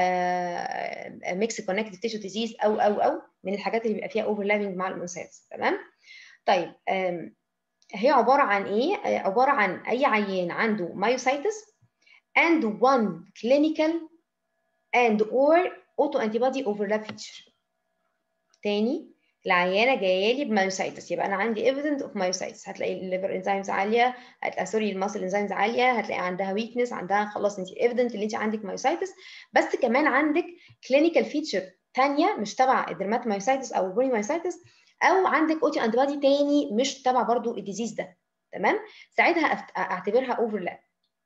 ميكس كونكتيف تيشو ديزيز او او او من الحاجات اللي بيبقى فيها اوفرلابنج مع المونسايتس تمام طيب هي عباره عن ايه عباره عن اي عيان عنده مايوسايتس and one clinical and or autoantibody overlap feature تاني العيانه جايه لي بمايوسايتس يبقى انا عندي evidence of myositis هتلاقي الليفر انزيمز عاليه هتلاقي سوري الماسل انزيمز عاليه هتلاقي عندها ويكنس عندها خلاص انت evident اللي انت عندك مايوسايتس بس كمان عندك clinical feature ثانيه مش تبع الدرماتومايوسايتس او البوليمايوسايتس او عندك اوتي انتي بادي تاني مش تبع برضو الديزيز ده تمام ساعتها اعتبرها اوفرلاب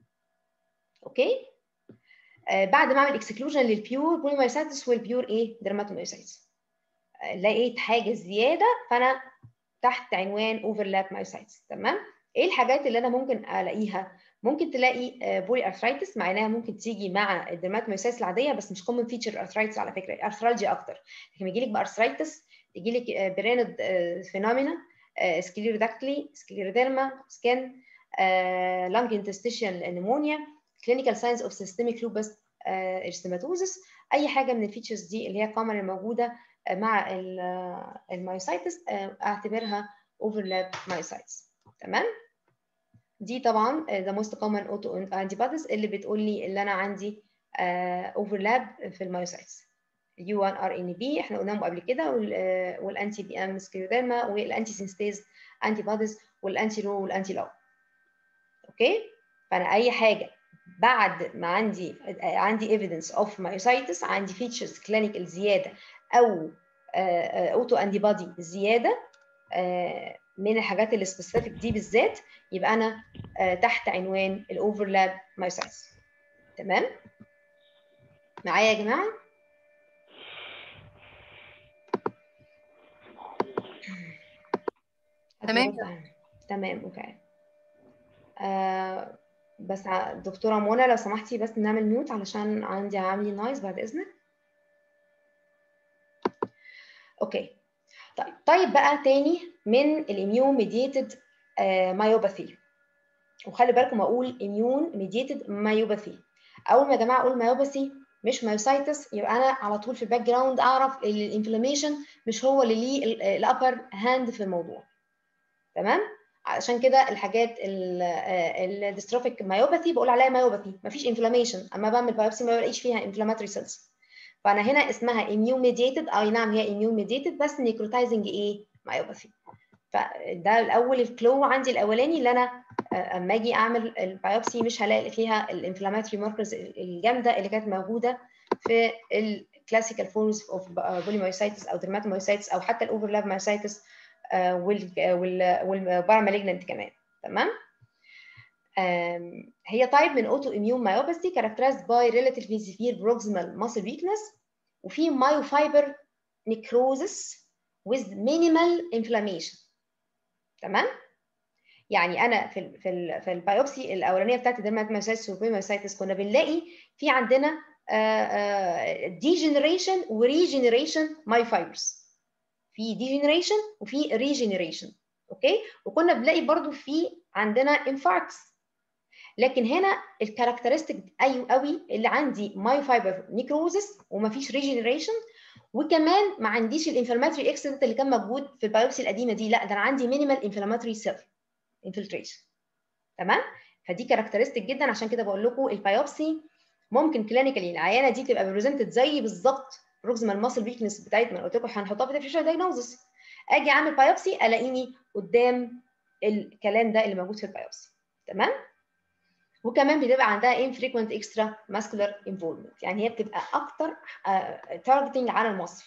اوكي آه بعد ما اعمل اكسكلوجن للبيور بوليمايوسايتس والبيور ايه درماتومايوسايتس لقيت حاجه زياده فانا تحت عنوان اوفرلاب مايوسايتس تمام ايه الحاجات اللي انا ممكن الاقيها ممكن تلاقي بولي ارثرايتس مع انها ممكن تيجي مع الدرماتومايوسايتس العاديه بس مش كومن فيتشر ارثرايتس على فكره ارثرالجي اكتر لكن يجي لك بارثرايتس يجي لك برينود فينومينا سكليروداكتلي سكليروديرما سكن لانج انتستيشن نمونيا كلينيكال ساينز اوف سيستميك لوبس ارستيماتوزس اي حاجه من الفيتشرز دي اللي هي كومن الموجوده مع المايوسايتس اعتبرها اوفرلاب مايوسايتس تمام دي طبعا ذا موست كومن اوتو انتي بوديز اللي بتقول لي اللي انا عندي اوفرلاب في المايوسايتس يو 1 ار ان بي احنا قلناهم قبل كده والانتي بي ام سكيوديرما والانتي سينستيز انتي بوديز والانتي رو والانتي لو اوكي فانا اي حاجه بعد ما عندي عندي evidence of myositis عندي features clinical زياده او اوتو انتي بودي زياده من الحاجات اللي سبيسيفيك دي بالذات يبقى انا تحت عنوان الاوفرلاب مايوسايتس تمام معايا يا جماعه تمام تمام اوكي آه بس دكتوره منى لو سمحتي بس نعمل ميوت علشان عندي عاملي نايز بعد اذنك اوكي طيب طيب بقى تاني من الاميون ميديتد مايوباثي وخلي بالكم اقول اميون ميديتد مايوباثي اول ما يا جماعه اقول مايوباثي مش مايوسايتس يبقى انا على طول في الباك جراوند اعرف الانفلاميشن مش هو اللي ليه الابر هاند في الموضوع تمام عشان كده الحاجات الديستروفيك مايوباثي بقول عليها مايوباثي مفيش انفلاميشن اما بعمل بايوبسي ما بلاقيش فيها انفلاماتوري سيلز فانا هنا اسمها immune mediated اي نعم هي immune mediated بس نيكروتايزنج ايه مايوباثي فده الاول الكلو عندي الاولاني اللي انا اما اجي اعمل البايوبسي مش هلاقي فيها الانفلاماتوري ماركرز الجامده اللي كانت موجوده في الكلاسيكال فورمز اوف بوليمايوسايتس او درماتومايوسايتس او حتى الاوفرلاب مايوسايتس والبارامالجننت كمان تمام هي تايب من اوتو اميون مايوباثي characterized by relatively severe proximal muscle weakness وفي مايوفايبر necrosis with minimal inflammation تمام يعني انا في ال في ال في البايوبسي الاولانيه بتاعت الدرماتومايوسايتس والبيمايوسايتس كنا بنلاقي في عندنا ديجنريشن وريجنريشن مايوفايبرز في ديجنريشن وفي ريجنريشن اوكي وكنا بنلاقي برضو في عندنا انفاركتس لكن هنا الكاركترستيك ايوه قوي اللي عندي مايوفايبر نيكروزس ومفيش ريجنريشن وكمان ما عنديش الانفلاماتوري اكسنت اللي كان موجود في البايوبسي القديمه دي لا ده انا عندي مينيمال انفلاماتوري سيل انفلتريشن تمام فدي كاركترستيك جدا عشان كده بقول لكم البايوبسي ممكن كلينيكالي العيانه دي تبقى بريزنتد زي بالظبط بروكسيمال ماسل ويكنس بتاعتنا انا قلت لكم هنحطها في الديفرنشال دايجنوزس اجي اعمل بايوبسي الاقيني قدام الكلام ده اللي موجود في البايوبسي تمام وكمان بتبقى عندها infrequent extra muscular involvement يعني هي بتبقى اكتر تارجتنج على المصل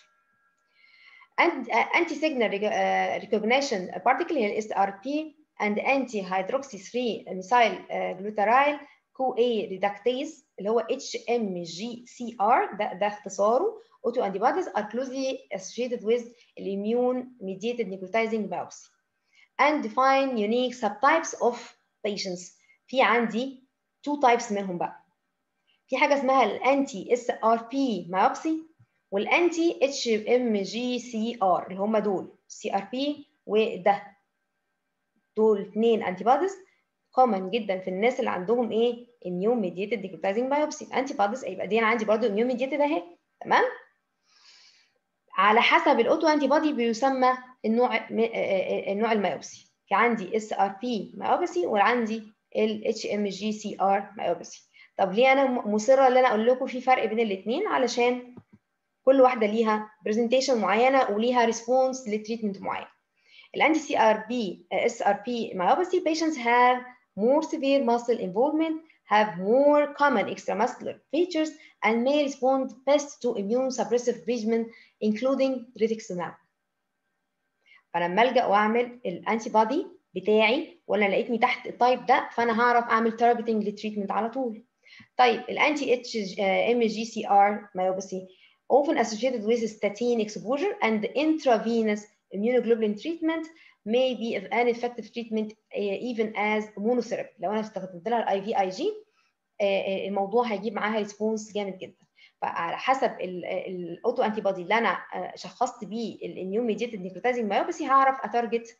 anti signal recognition particle هي الاس ار بي and anti hydroxy 3 methyl glutaryl كو A reductase اللي هو HMGCR ده ده اختصاره auto antibodies are closely associated with immune mediated necrotizing biopsy and define unique subtypes of patients في عندي two types منهم بقى في حاجه اسمها الانتي اس ار بي مايوبسي والانتي اتش ام جي سي ار اللي هم دول سي ار بي وده دول اثنين انتي بوديز common جدا في الناس اللي عندهم ايه immune mediated necrotizing biopsy انتي بوديز يبقى دي انا عندي برضو immune mediated اهي تمام على حسب الاوتو انتي بودي بيسمى النوع النوع الميوبسي في عندي اس ار بي ميوبسي وعندي ال اتش ام جي سي ار ميوبسي طب ليه انا مصره ان انا اقول لكم في فرق بين الاثنين علشان كل واحده ليها برزنتيشن معينه وليها ريسبونس لتريتمنت معين الانتي سي ار بي اس ار بي myopathy patients have more severe muscle involvement have more common extramuscular features and may respond best to immune suppressive regimen including rituximab فلما الجا واعمل الانتي بودي بتاعي ولا لقيتني تحت التايب ده فانا هعرف اعمل تارجتنج للتريتمنت على طول طيب الانتي اتش ام جي سي ار myopathy often associated with statin exposure and intravenous immunoglobulin treatment may be an effective treatment uh, even as monotherapy لو انا استخدمت لها الاي في اي جي الموضوع هيجيب معاها ريسبونس جامد جدا فعلى حسب الاوتو انتي بودي اللي انا شخصت بيه الاميون ميديتد نيكروتايزنج مايوباثي هعرف اتارجت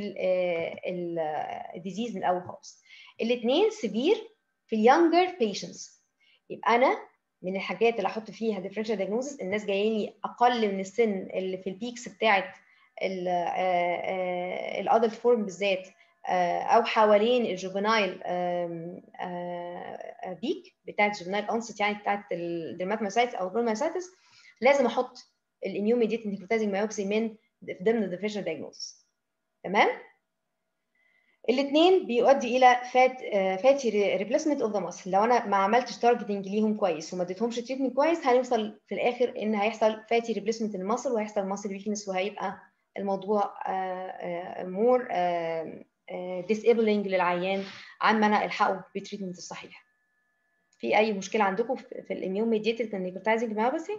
الديزيز من الاول خالص الاثنين سيفير في اليونجر بيشنتس يبقى انا من الحاجات اللي احط فيها ديفرنشال دايجنوزس الناس جايين لي اقل من السن اللي في البيكس بتاعت الادلت فورم بالذات او حوالين الجوفينايل بيك بتاعت الجوفينايل اونست يعني بتاعت الدرماتومايسايتس او البرومايسايتس لازم احط الاميون ميديت نيكروتايزنج مايوبسي من ضمن الديفرنشال دايجنوزس تمام الاثنين بيؤدي الى فات فاتي ريبليسمنت اوف ذا ماسل لو انا ما عملتش تارجتنج ليهم كويس وما اديتهمش تريتمنت كويس هنوصل في الاخر ان هيحصل فاتي ريبليسمنت للماسل وهيحصل ماسل ويكنس وهيبقى الموضوع مور ديسيبلينج للعيان عن ما انا الحقه بالتريتمنت الصحيح في اي مشكله عندكم في الاميون ميديتد نيكوتايزنج مايوباثي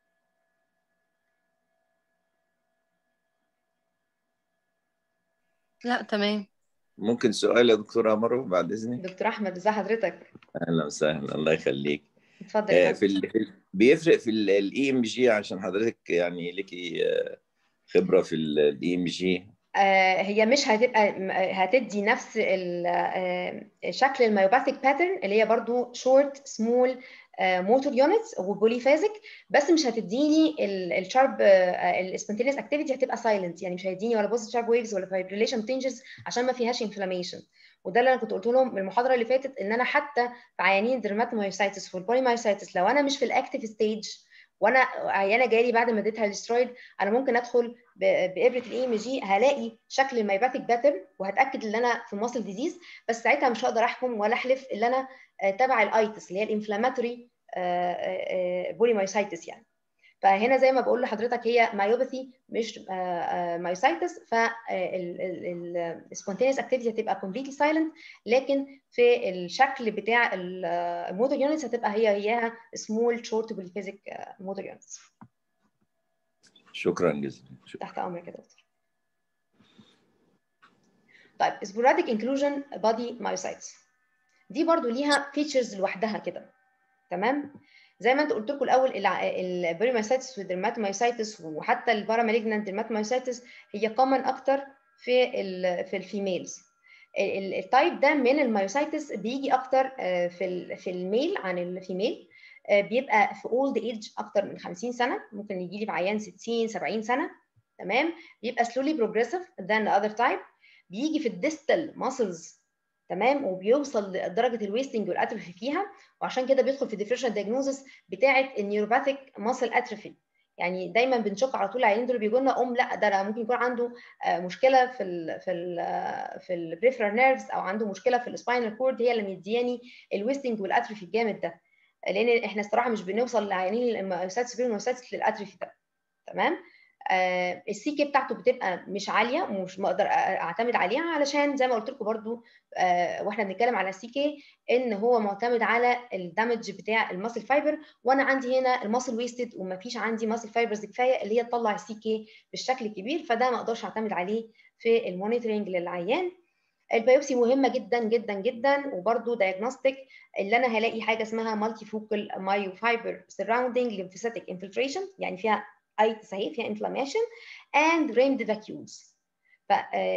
لا تمام ممكن سؤال يا دكتوره مرو بعد اذنك دكتور احمد ازي حضرتك اهلا وسهلا الله يخليك اتفضل آه في ال... بيفرق في الاي ام جي عشان حضرتك يعني ليكي خبره في الاي ام جي هي مش هتبقى هتدي نفس شكل الميوباثيك باترن اللي هي برضو شورت سمول موتور يونتس وبوليفازيك بس مش هتديني الشارب السبونتينيوس اكتيفيتي هتبقى سايلنت يعني مش هيديني ولا بوزيتيف شارب ويفز ولا فايبريليشن تنجز عشان ما فيهاش انفلاميشن وده اللي انا كنت قلت لهم من المحاضره اللي فاتت ان انا حتى في عيانين الدرماتومايوسايتس والبوليمايوسايتس لو انا مش في الاكتيف ستيج وانا عيانه جايه لي بعد ما اديتها الاسترويد انا ممكن ادخل بابره الاي ام جي هلاقي شكل الميباثيك باترن وهتاكد ان انا في ماسل ديزيز بس ساعتها مش هقدر احكم ولا احلف ان انا تبع الايتس اللي هي الانفلاماتوري بوليمايوسايتس يعني فهنا زي ما بقول لحضرتك هي مايوباثي مش مايوسايتس فالسبونتينيوس اكتيفيتي هتبقى كومبليتلي سايلنت لكن في الشكل بتاع الموتور يونتس هتبقى هي هي سمول شورت بوليفيزيك موتور يونتس شكرا جزيلا تحت امرك يا دكتور طيب sporadic inclusion body myocytes دي برضو ليها فيتشرز لوحدها كده تمام زي ما انت قلت لكم الاول البريمايسايتس والدرماتومايسايتس وحتى البارامالجنانت درماتومايسايتس هي كومن اكتر في ال في الفيميلز التايب ده من المايوسايتس بيجي اكتر في في الميل عن الفيميل بيبقى في اولد ايج اكتر من 50 سنه ممكن يجي لي بعيان 60 70 سنه تمام بيبقى slowly progressive than the other type بيجي في الديستال ماسلز تمام وبيوصل لدرجه الويستنج والاتروفي فيها وعشان كده بيدخل في الديفرنشال دايجنوزس بتاعه النيوروباثيك ماسل اتروفي يعني دايما بنشك على طول العيانين دول بيجوا لنا ام لا ده أنا ممكن يكون عنده مشكله في ال في ال في البريفرال نيرفز او عنده مشكله في السباينال كورد هي اللي مدياني الويستنج والاتروفي الجامد ده لان احنا الصراحه مش بنوصل لعيانين المايوسايتس المايوسايتس للاتروفي ده تمام آه السي كي بتاعته بتبقى مش عاليه ومش بقدر اعتمد عليها علشان زي ما قلت لكم برضو آه واحنا بنتكلم على السي كي ان هو معتمد على الدمج بتاع الماسل فايبر وانا عندي هنا الماسل ويستد ومفيش عندي ماسل فايبرز كفايه اللي هي تطلع السي كي بالشكل الكبير فده ما اقدرش اعتمد عليه في المونيتورنج للعيان البيوبسي مهمه جدا جدا جدا وبرده دايجنوستيك اللي انا هلاقي حاجه اسمها مالتي فوكال مايو فايبر سراوندينج lymphocytic انفلتريشن يعني فيها ايتس اهي فيها انفلاميشن اند ريمد فاكيولز ف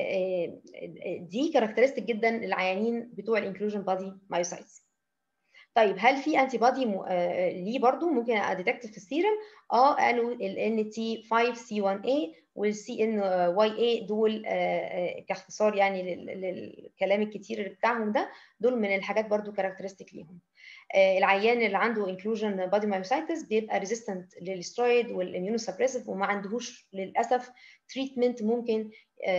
دي كاركترستيك جدا للعيانين بتوع الانكلوجن بادي مايوسايتس طيب هل في انتي بادي م... آه ليه برضو ممكن اديتكت في السيرم اه قالوا ال NT 5 C1A والسي ان واي اي دول آه آه كاختصار يعني للكلام الكتير اللي بتاعهم ده دول من الحاجات برضو كاركترستيك ليهم العيان اللي عنده انكلوجن بادي مايوسايتس بيبقى ريزيستنت للسترويد والاميونوسبريسيف وما عندهوش للاسف تريتمنت ممكن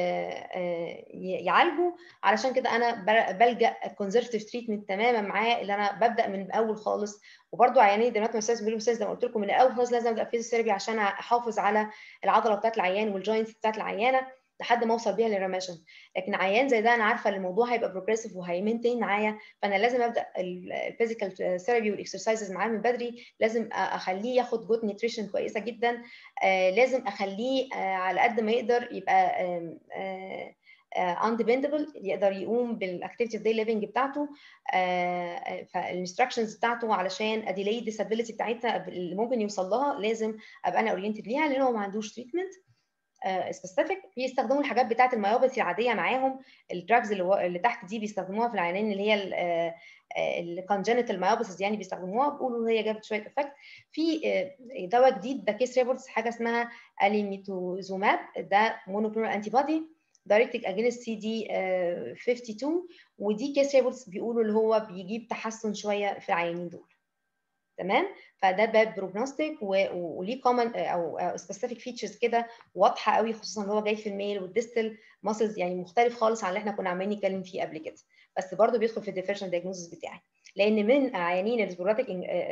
يعالجه علشان كده انا بلجا كونزرفتيف تريتمنت تماما معاه اللي انا ببدا من الاول خالص وبرده عيانين ديرماتومايسيس ميلومايسيس زي ما قلت لكم من الاول خالص لازم ابدا فيزيوثيرابي عشان احافظ على العضله بتاعت العيان والجوينتس بتاعت العيانه لحد ما اوصل بيها للريميشن لكن عيان زي ده انا عارفه ان الموضوع هيبقى بروجريسيف وهيمنتين معايا فانا لازم ابدا الفيزيكال ثيرابي والاكسرسايزز معاه من بدري لازم اخليه ياخد جود نيوتريشن كويسه جدا آه لازم اخليه آه على قد ما يقدر يبقى آه اندبندبل يقدر يقوم بالاكتيفيتي داي ليفنج بتاعته فالانستراكشنز بتاعته علشان اديلي ديسابيلتي بتاعتها اللي ممكن يوصل لها لازم ابقى انا اورينتد ليها لان هو ما عندوش تريتمنت سبيسيفيك بيستخدموا الحاجات بتاعه الميوباثي العاديه معاهم الدراجز اللي, اللي تحت دي بيستخدموها في العيانين اللي هي الكونجنتال مايوباثيز يعني بيستخدموها بيقولوا هي جابت شويه افكت في دواء جديد ده كيس ريبورتس حاجه اسمها اليميتوزوماب ده مونوكلونال انتي بودي دايركتد اجينست سي دي 52 ودي كيس ريبورتس بيقولوا اللي هو بيجيب تحسن شويه في العيانين دول تمام فده باد بروجنوستيك وليه كومن او سبيسيفيك فيتشرز كده واضحه قوي خصوصا ان هو جاي في الميل والديستل ماسلز يعني مختلف خالص عن اللي احنا كنا عمالين نتكلم فيه قبل كده بس برضه بيدخل في الديفرنشال دايجنوستس بتاعي لان من عيانين السبوراتيك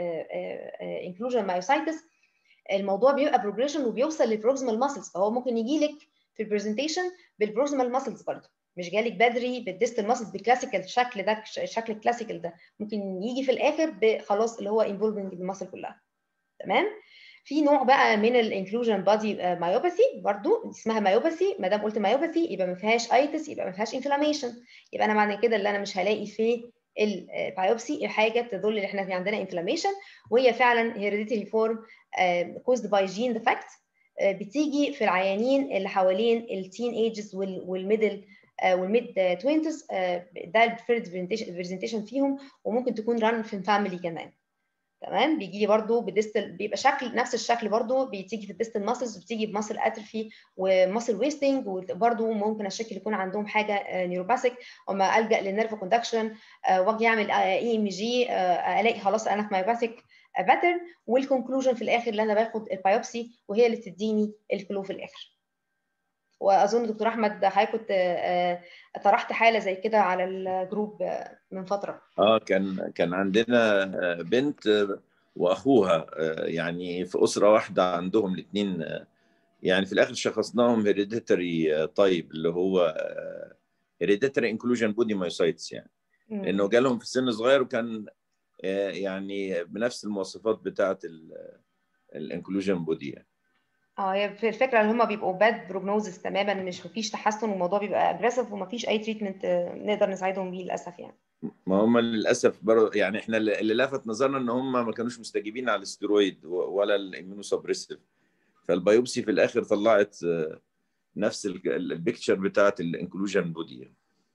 انكلوجن مايوسايتس الموضوع بيبقى بروجريشن وبيوصل للبروكسيمال ماسلز فهو ممكن يجي لك في البرزنتيشن بالبروكسيمال ماسلز برضه مش جالك بدري بالديستال ماسلز بالكلاسيكال الشكل ده الشكل الكلاسيكال ده ممكن يجي في الاخر خلاص اللي هو انفولفنج بالماسل كلها تمام في نوع بقى من الانكلوجن بادي مايوباثي برضو اسمها مايوباثي ما دام قلت مايوباثي يبقى ما فيهاش ايتس يبقى ما فيهاش انفلاميشن يبقى انا معنى كده اللي انا مش هلاقي في البايوبسي حاجه تدل ان احنا في عندنا انفلاميشن وهي فعلا هيريديتري فورم كوزد باي جين ديفكت بتيجي في العيانين اللي حوالين التين ايجز والميدل والميد توينتز ده البريفيرد برزنتيشن فيهم وممكن تكون ران في الفاميلي كمان تمام بيجي لي برده بديستل بيبقى شكل نفس الشكل برده بتيجي في الديستل ماسلز وبتيجي بماسل اترفي وماسل ويستنج وبرده ممكن الشكل يكون عندهم حاجه نيوروباثيك وما الجا للنيرف كوندكشن واجي اعمل اي ام جي الاقي خلاص انا في مايوباثيك باترن والكونكلوجن في الاخر اللي انا باخد البايوبسي وهي اللي تديني الكلو في الاخر واظن دكتور احمد حضرتك كنت طرحت حاله زي كده على الجروب من فتره اه كان كان عندنا بنت واخوها يعني في اسره واحده عندهم الاثنين يعني في الاخر شخصناهم هيريديتري طيب اللي هو هيريديتري انكلوجن بودي مايوسايتس يعني لانه جالهم في سن صغير وكان يعني بنفس المواصفات بتاعه الانكلوجن بودي يعني اه هي في الفكره ان هم بيبقوا باد بروجنوزس تماما مش مفيش تحسن والموضوع بيبقى اجريسيف ومفيش اي تريتمنت نقدر نساعدهم بيه للاسف يعني ما هم للاسف برضه يعني احنا اللي لفت نظرنا ان هم ما كانوش مستجيبين على الاسترويد ولا الاميونوسبريسيف فالبيوبسي في الاخر طلعت نفس البيكتشر بتاعت الانكلوجن بودي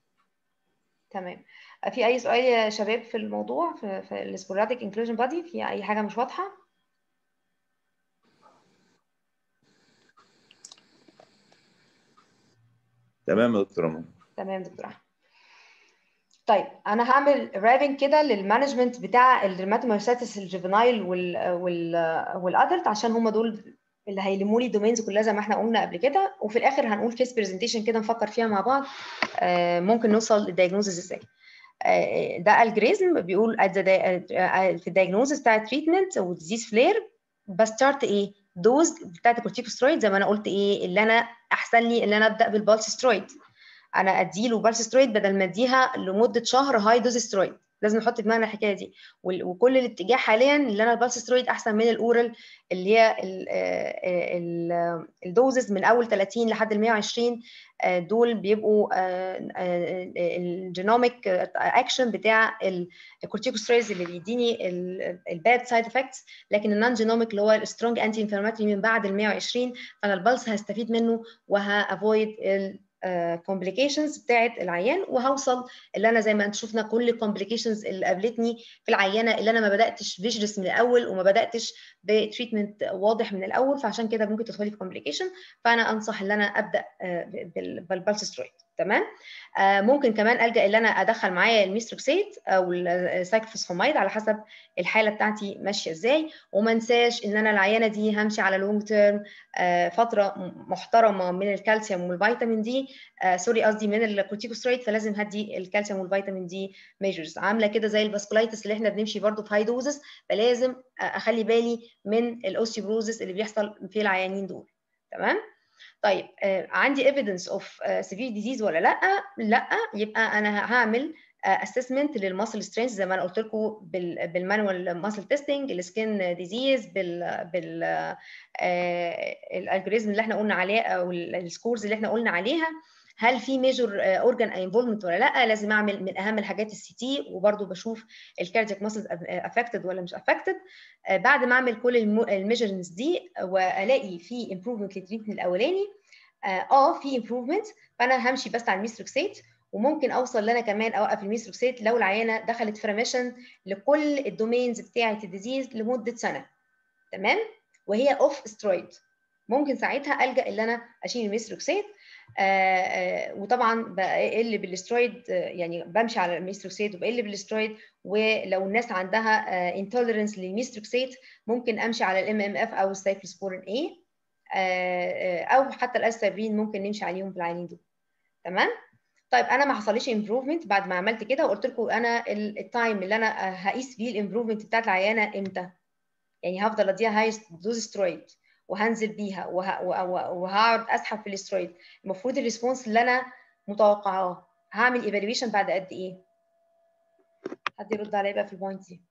تمام في اي سؤال يا شباب في الموضوع في, في السبوراديك انكلوجن بودي في اي حاجه مش واضحه تمام يا دكتور امان تمام دكتور احمد طيب انا هعمل رابنج كده للمانجمنت بتاع الدرماتومايوسايتس الجوفينايل وال وال والادلت عشان هم دول اللي هيلموا لي الدومينز كلها زي ما احنا قلنا قبل كده وفي الاخر هنقول كيس برزنتيشن كده نفكر فيها مع بعض آه ممكن نوصل للدايجنوزز ازاي آه ده الجريزم بيقول في الدايجنوزز بتاع التريتمنت وديزيز فلير بستارت ايه دوز بتاعت الكورتيكوسترويد زي ما انا قلت ايه اللي انا احسن لي ان انا ابدا بالبالس سترويد انا اديله بالس سترويد بدل ما اديها لمده شهر هاي دوز سترويد لازم نحط في دماغنا الحكايه دي وكل الاتجاه حاليا اللي انا البالس سترويد احسن من الاورال اللي هي الدوزز من اول 30 لحد ال 120 دول بيبقوا الجينوميك اكشن بتاع الكورتيكوسترويدز اللي بيديني الباد سايد افكتس لكن النون جينوميك اللي هو السترونج انتي انفلاماتوري من بعد ال 120 فانا البلس هستفيد منه وهافويد كومبليكيشنز بتاعت العيان وهوصل اللي انا زي ما انت شفنا كل الكومبليكيشنز اللي قابلتني في العيانه اللي انا ما بداتش فيجرس من الاول وما بداتش بتريتمنت واضح من الاول فعشان كده ممكن تدخلي في كومبليكيشن فانا انصح ان انا ابدا بالبالسسترويد تمام آه ممكن كمان الجا ان انا ادخل معايا الميستروكسيت او السايكلوفوسفاميد على حسب الحاله بتاعتي ماشيه ازاي وما انساش ان انا العيانه دي همشي على لونج تيرم آه فتره محترمه من الكالسيوم والفيتامين دي آه سوري قصدي من الكورتيكوسترويد فلازم هدي الكالسيوم والفيتامين دي ميجرز عامله كده زي الفاسكولايتس اللي احنا بنمشي برده في هاي دوزز فلازم اخلي بالي من الاوستيوبروزس اللي بيحصل في العيانين دول تمام طيب آه عندي evidence of severe disease ولا لا لا يبقى انا هعمل اسسمنت للماسل سترينث زي ما انا قلت لكم بالمانوال ماسل تيستنج السكين ديزيز بال بال الالجوريزم اللي احنا قلنا عليه او السكورز اللي احنا قلنا عليها هل في ميجور اورجان انفولمنت ولا لا لازم اعمل من اهم الحاجات السي تي وبرده بشوف الكاردياك ماسلز افكتد ولا مش افكتد بعد ما اعمل كل الميجرمنتس دي والاقي في امبروفمنت للتريتمنت الاولاني اه في امبروفمنت فانا همشي بس على الميستروكسيت وممكن اوصل لنا كمان اوقف الميستروكسيت لو العيانه دخلت في ريميشن لكل الدومينز بتاعه الديزيز لمده سنه تمام وهي اوف سترويد ممكن ساعتها الجا ان انا اشيل الميستروكسيت آآ آآ وطبعا بقل بالاسترويد يعني بمشي على الميستروكسيت وبقل بالاسترويد ولو الناس عندها انتوليرنس للميستروكسيت ممكن امشي على الام ام اف او السايكلوسبورين اي او حتى الاسابرين ممكن نمشي عليهم في العينين دول تمام طيب انا ما حصليش امبروفمنت بعد ما عملت كده وقلت لكم انا التايم اللي انا هقيس فيه الامبروفمنت بتاعت العيانه امتى يعني هفضل اديها هاي دوز سترويد وهنزل بيها وه... وهقعد اسحب في الاسترويد المفروض الريسبونس اللي انا متوقعاه هعمل ايفالويشن بعد قد ايه حد يرد عليا بقى في البوينت دي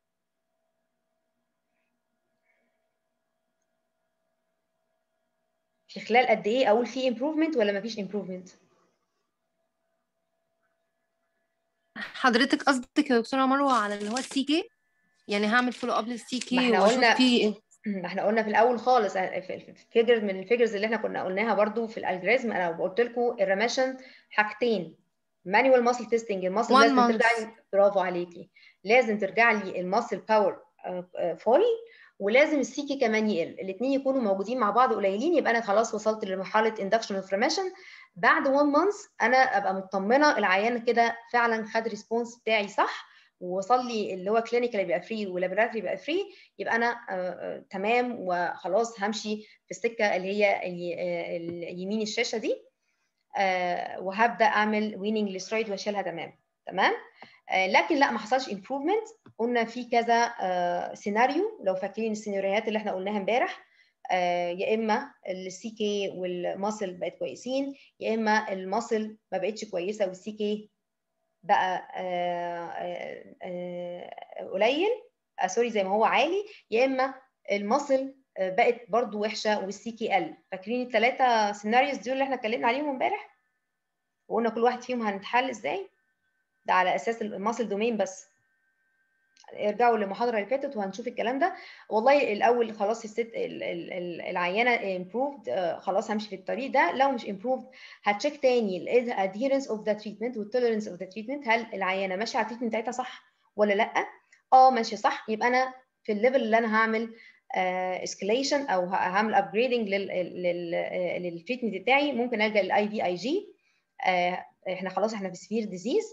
في خلال قد ايه اقول في امبروفمنت ولا مفيش امبروفمنت حضرتك قصدك يا دكتوره مروه على اللي هو السي كي يعني هعمل فولو اب للسي ما كي احنا واشوف قلنا- فيه ما احنا قلنا في الاول خالص في فيجر من الفيجرز اللي احنا كنا قلناها برضو في الالجوريزم انا قلت لكم الريميشن حاجتين مانوال ماسل تيستنج الماسل One لازم month. ترجع لي برافو عليكي لازم ترجع لي الماسل باور فول ولازم السيكي كمان يقل الاثنين يكونوا موجودين مع بعض قليلين يبقى انا خلاص وصلت لمرحله اندكشن اوف ريميشن بعد 1 مانث انا ابقى مطمنه العيان كده فعلا خد ريسبونس بتاعي صح ووصل لي اللي هو كلينيكال يبقى فري ولابوراتوري يبقى فري يبقى انا آه، آه، تمام وخلاص همشي في السكه اللي هي ال- آه، ال- يمين الشاشه دي آه، وهبدا اعمل ويننج للسترويد واشيلها تمام تمام آه، لكن لا ما حصلش امبروفمنت قلنا في كذا آه، سيناريو لو فاكرين السيناريوهات اللي احنا قلناها امبارح آه، يا اما السي كي والماسل بقت كويسين يا اما الماسل ما بقتش كويسه والسي كي بقى آه، آه، آه، قليل آه، سوري زي ما هو عالي يا اما الماسل آه، بقت برضو وحشه والسي كي قل فاكرين الثلاثه سيناريوز دول اللي احنا اتكلمنا عليهم امبارح وقلنا كل واحد فيهم هنتحل ازاي ده على اساس الماسل دومين بس ارجعوا للمحاضره اللي فاتت وهنشوف الكلام ده والله الاول خلاص الست ال- ال- ال- العينه امبروفد خلاص همشي في الطريق ده لو مش امبروفد هتشيك تاني الادهيرنس اوف ذا تريتمنت والتوليرنس اوف ذا تريتمنت هل العينه ماشيه على التريتمنت بتاعتها صح ولا لا اه ماشيه صح يبقى انا في الليفل اللي انا هعمل اسكليشن او ه- هعمل ابجريدنج للتريتمنت بتاعي ممكن الجا للاي في اي جي احنا خلاص احنا في سفير ديزيز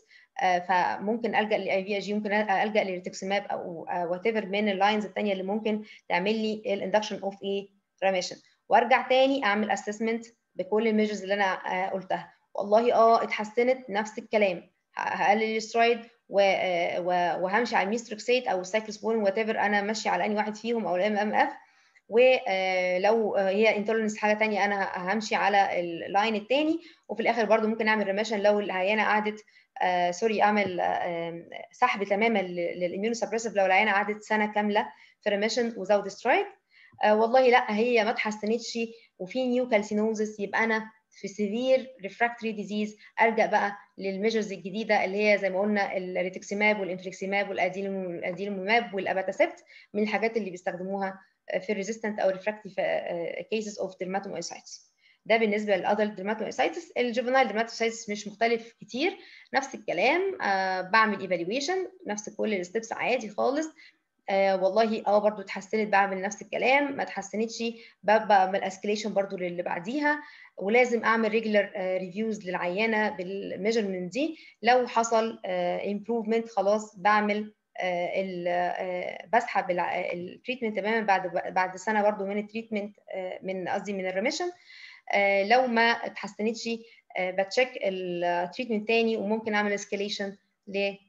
فممكن الجا للاي في اي جي ممكن الجا للريتكسماب او وات ايفر من اللاينز الثانيه اللي ممكن تعمل لي الاندكشن اوف ايه ريميشن وارجع تاني اعمل اسسمنت بكل الميجرز اللي انا آه، قلتها والله اه اتحسنت نفس الكلام ه- هقلل السترويد و- آه، و- وهمشي على الميستروكسيت او السايكلوسبورين وات ايفر انا ماشيه على اني واحد فيهم او الام ام اف ولو هي انتولرنس حاجه تانية انا همشي على اللاين التاني وفي الاخر برضو ممكن اعمل ريميشن لو العيانه قعدت آه سوري اعمل آه سحب تماما للاميونو سبريسيف لو العيانه قعدت سنه كامله في ريميشن وزود سترايك آه والله لا هي ما اتحسنتش وفي نيو كالسينوزس يبقى انا في سيفير ريفراكتوري ديزيز الجا بقى للميجرز الجديده اللي هي زي ما قلنا الريتكسيماب والانفليكسيماب والاديلوماب والاباتاسبت من الحاجات اللي بيستخدموها في الريزيستنت او ريفراكتيف كيسز اوف dermatomyositis ده بالنسبه للادلت درماتومايسايتس الجوفينايل درماتومايسايتس مش مختلف كتير نفس الكلام آه بعمل ايفالويشن نفس كل الستبس عادي خالص آه والله اه برضو اتحسنت بعمل نفس الكلام ما اتحسنتش بعمل اسكليشن برضو للي بعديها ولازم اعمل ريجولار ريفيوز للعيانه بالميجرمنت دي لو حصل امبروفمنت خلاص بعمل بسحب التريتمنت تماما بعد بعد سنه برضو من التريتمنت من قصدي من الريميشن لو ما اتحسنتش بتشيك التريتمنت تاني وممكن اعمل اسكليشن لل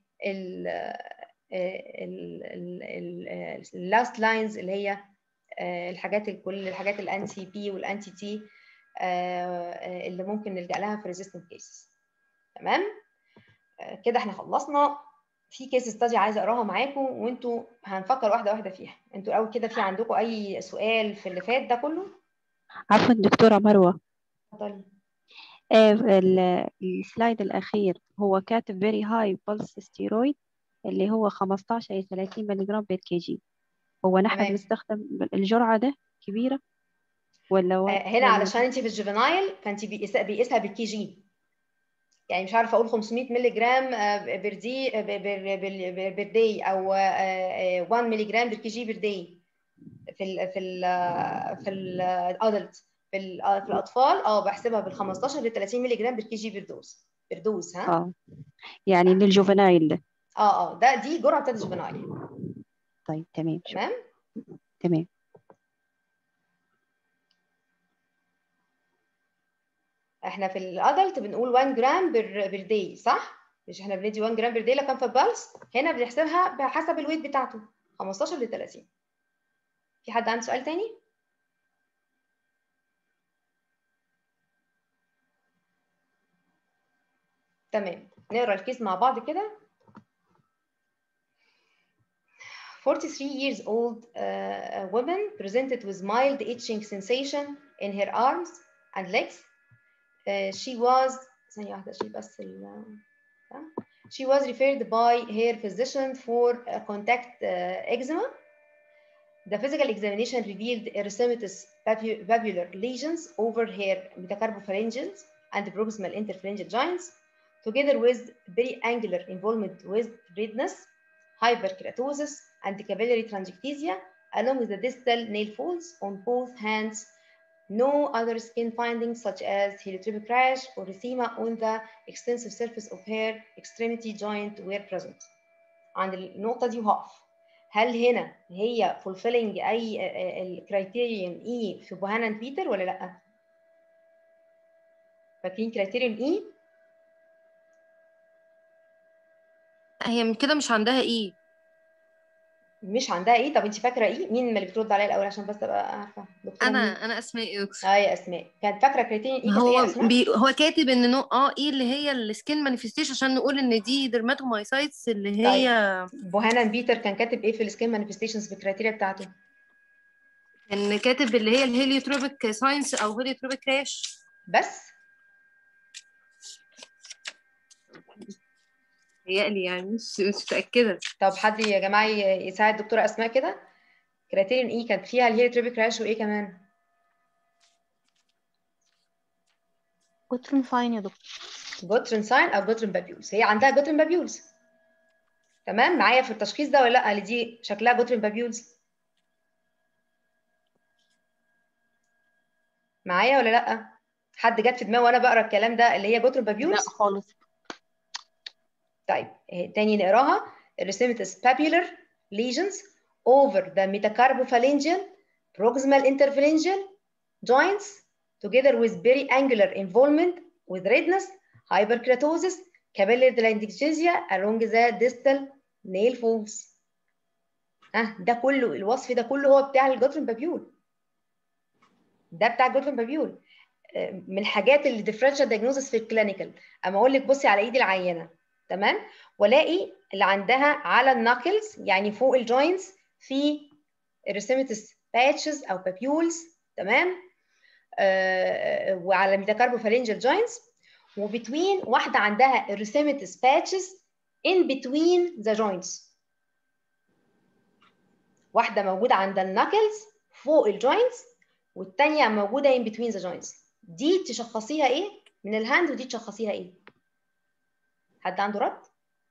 اللاست لاينز اللي هي الحاجات كل الحاجات الانتي بي والانتي تي اللي ممكن نلجا لها في ريزيستنت كيسز تمام كده احنا خلصنا في كيس ستادي عايزه اقراها معاكم وانتوا هنفكر واحده واحده فيها انتوا الاول كده في عندكم اي سؤال في اللي فات ده كله عفوا دكتورة مروة اتفضلي آه، ال- السلايد الأخير هو كاتب very high pulse steroid اللي هو 15 إلى 30 ملغ بير كي جي هو نحن تمام. بنستخدم الجرعة ده كبيرة ولا آه، و... هنا ولا علشان انت في الجوفينايل فانت بيقيسها بيقيسها بالكي جي يعني مش عارفه اقول 500 مللي جرام بردي بردي او آه، آه، 1 مللي جرام بالكي جي بردي في ال في ال في الادلت في ال- آه، في الاطفال اه بحسبها بال 15 ل 30 مللي جرام بالكي جي بردوز بردوز ها اه يعني للجوفنايل ده اه اه ده دي جرعه بتاعت الجوفينايل طيب تمام شكرا تمام تمام احنا في الادلت بنقول 1 جرام بر بر داي صح؟ مش احنا بندي 1 جرام بر داي لو كان في البلس هنا بنحسبها بحسب الويت بتاعته 15 ل 30 في حد عنده سؤال تاني؟ تمام نقرا الكيس مع بعض كده 43 years old uh, woman presented with mild itching sensation in her arms and legs Uh, she was ثانية واحدة أشيل بس ال She was referred by her physician for uh, contact uh, eczema. The physical examination revealed erythematous papu- papular lesions over her metacarpophalangeal and proximal interphalangeal joints, together with periangular involvement with redness, hyperkeratosis, and capillary telangiectasia, along with the distal nail folds on both hands no other skin findings such as heliotropic rash or erythema on the extensive surface of her extremity joint were present. عند النقطة دي وهقف. هل هنا هي fulfilling أي الكرايتيريون E في بوهانا بيتر ولا لأ؟ فاكرين كرايتيريون E؟ هي من كده مش عندها ايه مش عندها E طب أنت فاكرة E؟ مين اللي بترد عليا الأول عشان بس أبقى عارفة؟ دكتورة مين؟ انا انا اسماء يا دكتور اه يا أسماء كانت فاكرة كرايتيريون E كانت إيه هو يا أسماء؟ بي هو كاتب ان نوع اه ايه اللي هي السكين مانيفستيشن عشان نقول ان دي درماتومايسايتس اللي هي بوهانا بيتر كان كاتب إيه في السكين مانيفستيشنز بالكرايتيريا بتاعته؟ كان كاتب اللي هي الهيليوتروبيك ساينس او هيليوتروبيك راش بس هيقلي يعني مش مش متاكده طب حد يا جماعه ي- يساعد دكتوره اسماء كده كرياتيرين اي كانت فيها الهيليوتروبيك راش وايه كمان جوترن فاين يا دكتور جوترين ساين او جوترين بابيولز هي عندها جوترين بابيولز تمام معايا في التشخيص ده ولا لا اللي دي شكلها جوترين بابيولز معايا ولا لا حد جت في دماغه وانا بقرا الكلام ده اللي هي جوترين لا بابيولز خالص طيب إيه، تاني نقراها erythematous papular lesions over the metacarpophalangeal proximal interphalangeal joints together with periangular involvement with redness, hyperkeratosis, capillary telangiectasia along the distal nail folds. ها ده كله الوصف ده كله هو بتاع الجوترين بابيول ده بتاع الجوترين بابيول آه، من الحاجات اللي differential diagnosis في الكلينيكال اما اقول لك بصي على ايد العينه تمام والاقي اللي عندها على الناكلز يعني فوق الجوينتس في erythematous باتشز او بابيولز تمام آه وعلى الميتاكاربوفالينجال جوينتس وبتوين واحده عندها erythematous باتشز in between the joints واحده موجوده عند الناكلز فوق الجوينتس والثانيه موجوده in between the joints دي تشخصيها ايه من الهاند ودي تشخصيها ايه حد عنده رد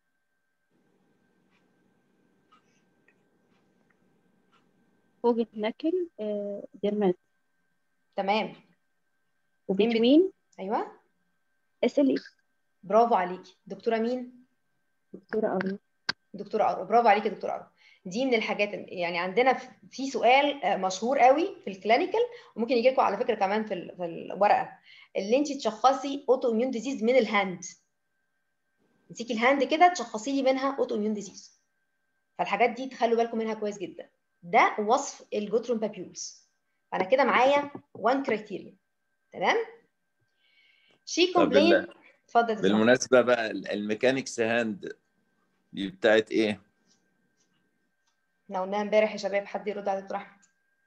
فوق النكل آه، ديرمات تمام وبتوين ايوه اس ال اي برافو عليكي دكتوره مين دكتورة أروى دكتوره ارو برافو عليكي يا دكتوره ارو دي من الحاجات يعني عندنا في- في سؤال آه، مشهور قوي في الكلينيكال وممكن يجي لكم على فكره كمان في ال- في الورقه اللي انت تشخصي اوتو اميون ديزيز من الهاند تمسكي الهاند كده تشخصي لي منها اوتو اميون ديزيز فالحاجات دي تخلوا بالكم منها كويس جدا ده وصف الجوترون بابيولز فانا كده معايا وان كرايتيريا تمام شي طب كومبلين ال- اتفضل يا دكتور. بالمناسبه بقى ال- الميكانيكس هاند دي بتاعت ايه؟ احنا قلناها امبارح يا شباب حد يرد على دكتور احمد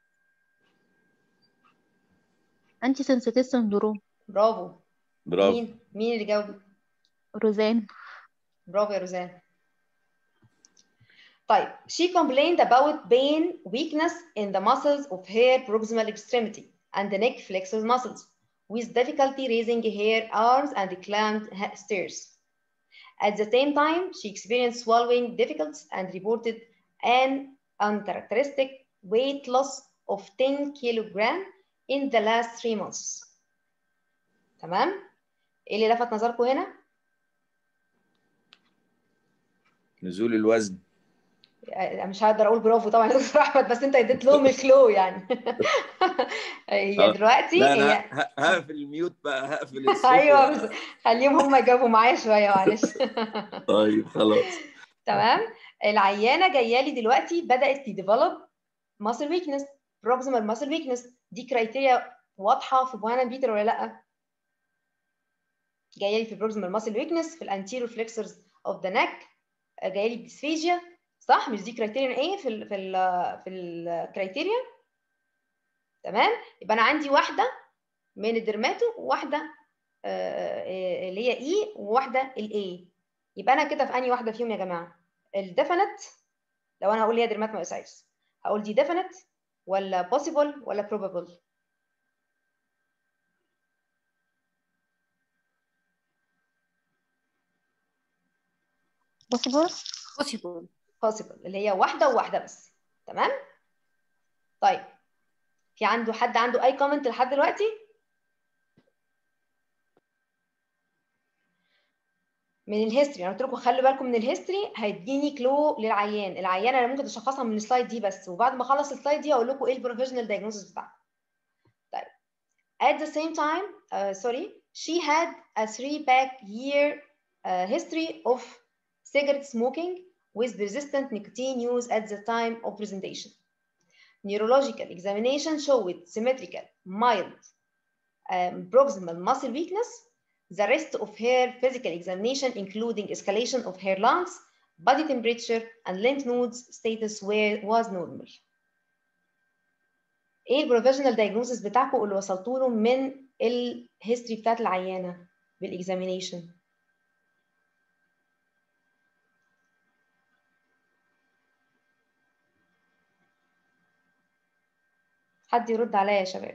انتي سنسيتيف سندروم برافو برافو مين مين اللي جاوب روزان برافو يا روزان طيب she complained about pain weakness in the muscles of her proximal extremity and the neck flexor muscles with difficulty raising her arms and clamped ha- stairs. At the same time, she experienced swallowing difficulties and reported an uncharacteristic weight loss of 10 kilogram in the last three months. تمام؟ ايه اللي لفت نظركم هنا؟ نزول الوزن يعني مش هقدر اقول برافو طبعا يا دكتور احمد بس انت اديت لهم الكلو يعني هي آه. دلوقتي لا هي انا ه- هقفل الميوت بقى هقفل الصوت ايوه و- بس خليهم هم يجاوبوا معايا شويه معلش طيب خلاص تمام العيانه جايه لي دلوقتي بدات تديفلوب ماسل ويكنس بروكسيمال ماسل ويكنس دي كرايتيريا واضحه في بوانا بيتر ولا لا جايه لي في بروكسيمال ماسل ويكنس في الانتيرو فليكسرز اوف ذا نيك جايه لي بديسفيجيا صح مش دي كرايتيريا ايه في ال في ال في الكرايتيريا تمام يبقى انا عندي واحده من الدرماتو وواحده آه، آه، اللي هي اي وواحده الاي يبقى انا كده في انهي واحده فيهم يا جماعه الديفينيت لو انا هقول هي درماتومايسايتس هقول دي ديفينيت ولا possible ولا probable possible possible possible اللي هي واحده وواحده بس تمام طيب في عنده حد عنده اي كومنت لحد دلوقتي من الهيستوري انا قلت لكم خلوا بالكم من الهيستوري هيديني كلو للعيان العيانه انا ممكن اشخصها من السلايد دي بس وبعد ما اخلص السلايد دي اقول لكم ايه البروفيشنال دايجنوستس بتاعها طيب at the same time uh, sorry she had a three pack year uh, history of cigarette smoking with persistent nicotine use at the time of presentation neurological examination showed symmetrical mild um, proximal muscle weakness the rest of her physical examination, including escalation of her lungs, body temperature, and lymph nodes status were, was normal. ايه البروفيشنال دايجنوستس بتاعكم اللي وصلتوا له من الهيستوري بتاعت العيانه بالاكزامينيشن حد يرد عليا يا شباب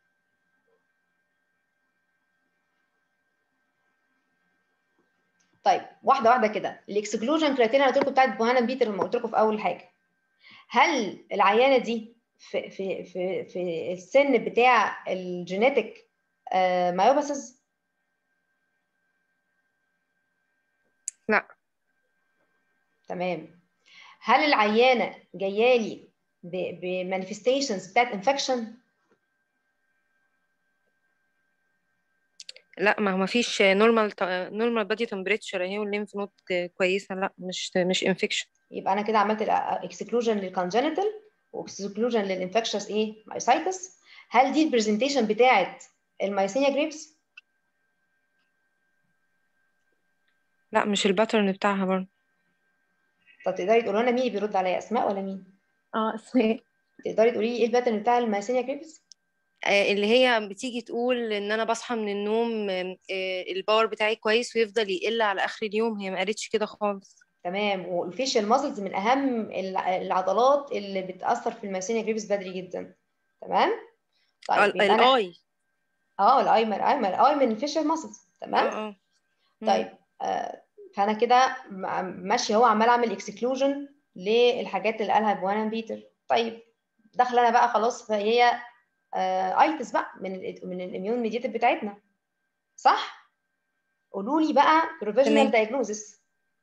طيب واحده واحده كده الاكسكلوجن كرايتيريا انا قلت لكم بتاعت بوهانا بيتر لما قلت لكم في اول حاجه هل العيانه دي في في في في السن بتاع الجينيتك مايوباسز لا تمام هل العيانه جايه لي بمانيفستيشنز بتاعت انفكشن لا ما ما فيش نورمال نورمال بادي تمبريتشر اهي والليمف نود كويسه لا مش مش انفكشن يبقى انا كده عملت اكسكلوجن للكونجنتال واكسكلوجن للانفكشس ايه مايوسايتس هل دي البرزنتيشن بتاعت المايسينيا جريبس لا مش الباترن بتاعها برضه طب تقدري تقولوا لنا مين اللي بيرد عليا اسماء ولا مين اه اسماء تقدري تقولي لي ايه الباترن بتاع المايسينيا جريبس آه، اللي هي بتيجي تقول ان انا بصحى من النوم آه، آه، الباور بتاعي كويس ويفضل يقل على اخر اليوم هي ما قالتش كده خالص تمام والفيشال ماسلز من اهم الع- العضلات اللي بتاثر في المايسينيا جريبس بدري جدا تمام طيب ال- يبقى انا الاي اه الايمن ايمن ايمن فيشر ماسلز تمام اه اه مم. طيب آه فانا كده م- ماشي هو عمال اعمل اكسكلوجن للحاجات اللي قالها بوانا بيتر طيب داخله انا بقى خلاص فهي آه ايتس بقى من ال من الاميون ميديتد بتاعتنا صح قولوا لي بقى بروفيشنال تمام. دايجنوزس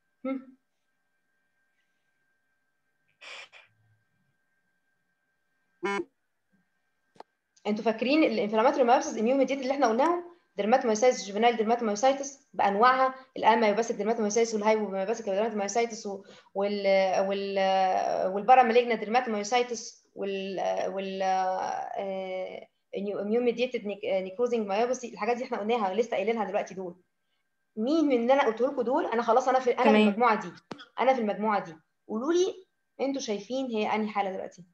انتوا فاكرين الانفلاماتوري مايوسيس اميون ميديتد اللي احنا قلناهم ديرماتومايسايتس جوفينال ديرماتومايسايتس بانواعها الامايوباسيك ديرماتومايسايتس والهايبومايوباسيك ديرماتومايسايتس وال وال والبارامالجنا ديرماتومايسايتس وال وال اميون ميديتد نيكروزنج مايوباسي الحاجات دي احنا قلناها لسه قايلينها دلوقتي دول مين من اللي انا قلت لكم دول انا خلاص انا في انا في تمام. المجموعه دي انا في المجموعه دي قولوا لي انتوا شايفين هي انهي حاله دلوقتي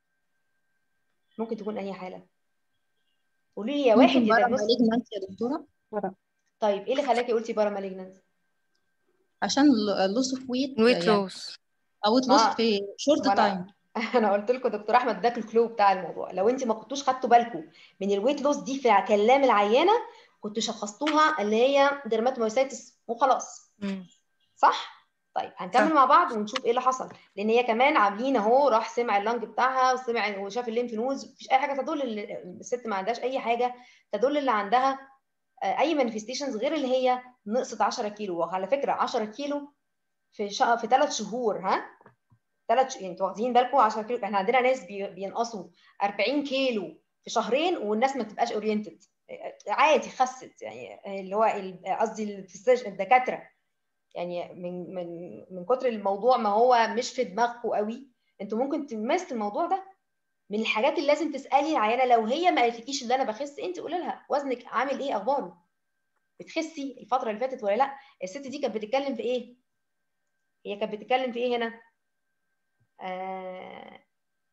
ممكن تكون انهي حاله قولوا لي يا واحد ممكن يا بارا diagnostic. مالجنانت يا دكتورة طيب ايه اللي خلاكي قلتي بارا مالجنانت عشان لوس اوف ويت ويت يعني لوس او ويت لوس آه. في شورت ما أنا- تايم انا قلت لكم دكتور احمد اداك الكلو بتاع الموضوع لو انت ما كنتوش خدتوا بالكم من الويت لوس دي في كلام العيانه كنتوا شخصتوها اللي هي ديرماتومايسايتس وخلاص مم. صح طيب هنكمل صح. مع بعض ونشوف ايه اللي حصل لان هي كمان عاملين اهو راح سمع اللنج بتاعها وسمع وشاف الليمف نودز مفيش اي حاجه تدل ان الست ما عندهاش اي حاجه تدل اللي عندها آه، اي مانيفستيشنز غير اللي هي نقصت 10 كيلو وعلى فكره 10 كيلو في شا... في ثلاث شهور ها ثلاث يعني انتوا واخدين بالكم 10 كيلو احنا عندنا ناس بي... بينقصوا 40 كيلو في شهرين والناس ما تبقاش اورينتد عادي خست يعني اللي هو ال- قصدي في السج- الدكاتره يعني من من من كتر الموضوع ما هو مش في دماغكم قوي انتوا ممكن تمست الموضوع ده من الحاجات اللي لازم تسالي العيانه لو هي ما قالتلكيش اللي انا بخس انت قولي لها وزنك عامل ايه اخباره بتخسي الفتره اللي فاتت ولا لا الست دي كانت بتتكلم في ايه هي كانت بتتكلم في ايه هنا آه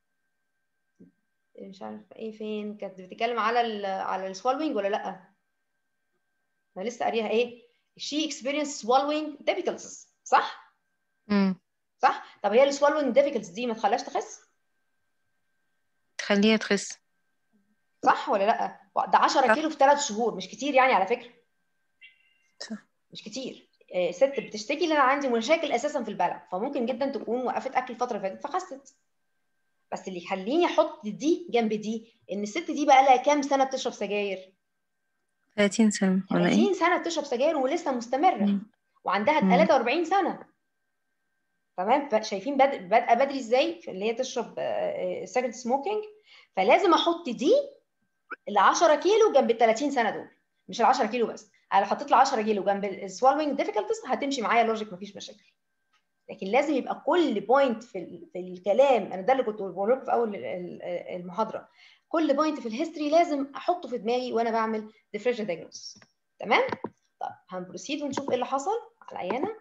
مش عارفه ايه فين كانت بتتكلم على ال على السوالوينج ولا لا انا لسه قاريها ايه she experienced swallowing difficulties صح مم. صح طب هي السوالوينج difficulties دي ما تخليهاش تخس تخليها تخس صح ولا لا ده 10 صح. كيلو في ثلاث شهور مش كتير يعني على فكره صح. مش كتير آه، ست بتشتكي ان انا عندي مشاكل اساسا في البلع فممكن جدا تكون وقفت اكل الفتره اللي فاتت فخست بس اللي يخليني احط دي جنب دي ان الست دي بقى لها كام سنه بتشرب سجاير 30 سنة ولا ايه 30 سنه بتشرب سجاير ولسه مستمره مم. وعندها مم. 43 سنه تمام ف- شايفين بادئ بادئه بدري ازاي في اللي هي تشرب سيجرت سموكينج فلازم احط دي ال 10 كيلو جنب ال 30 سنه دول مش ال 10 كيلو بس انا لو حطيت له 10 كيلو جنب السوالوينج ديفيكولتيز هتمشي معايا لوجيك مفيش مشاكل لكن لازم يبقى كل بوينت في ال- في الكلام انا ده اللي كنت بقول لكم في اول ال- ال- المحاضره كل بوينت في الهيستوري لازم احطه في دماغي وانا بعمل ديفرنشال دايجنوز تمام طب هنبروسيد ونشوف ايه اللي حصل على العيانه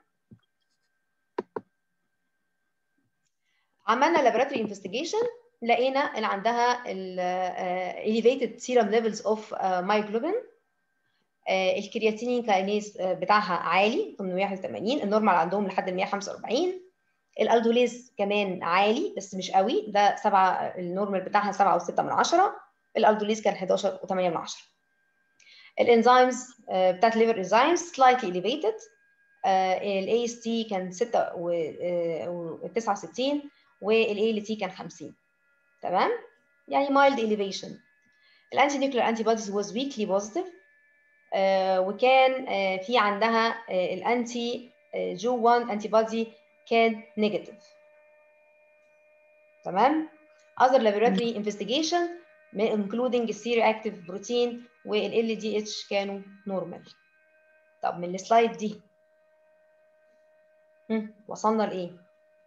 عملنا لابوراتوري انفستيجيشن لقينا ان عندها ال آه، elevated serum levels of آه، myoglobin آه، الكرياتينين كاينيز آه، بتاعها عالي 881 النورمال عندهم لحد 145 الالدوليز كمان عالي بس مش قوي ده 7 النورمال بتاعها 7 و6 من 10 الالدوليز كان 11 و8 من 10 الانزيمز آه، بتاعت الليفر انزيمز slightly elevated الاي اس تي كان 6 و 69 والاي ال تي كان 50 تمام يعني mild elevation الانتي نيوكلير انتي بوديز was weakly positive آه، وكان آه، في عندها آه، الانتي آه، جو 1 انتي بودي كان نيجاتيف تمام other laboratory investigation including السيرياكتيف بروتين وال دي اتش كانوا نورمال طب من السلايد دي هم، وصلنا لايه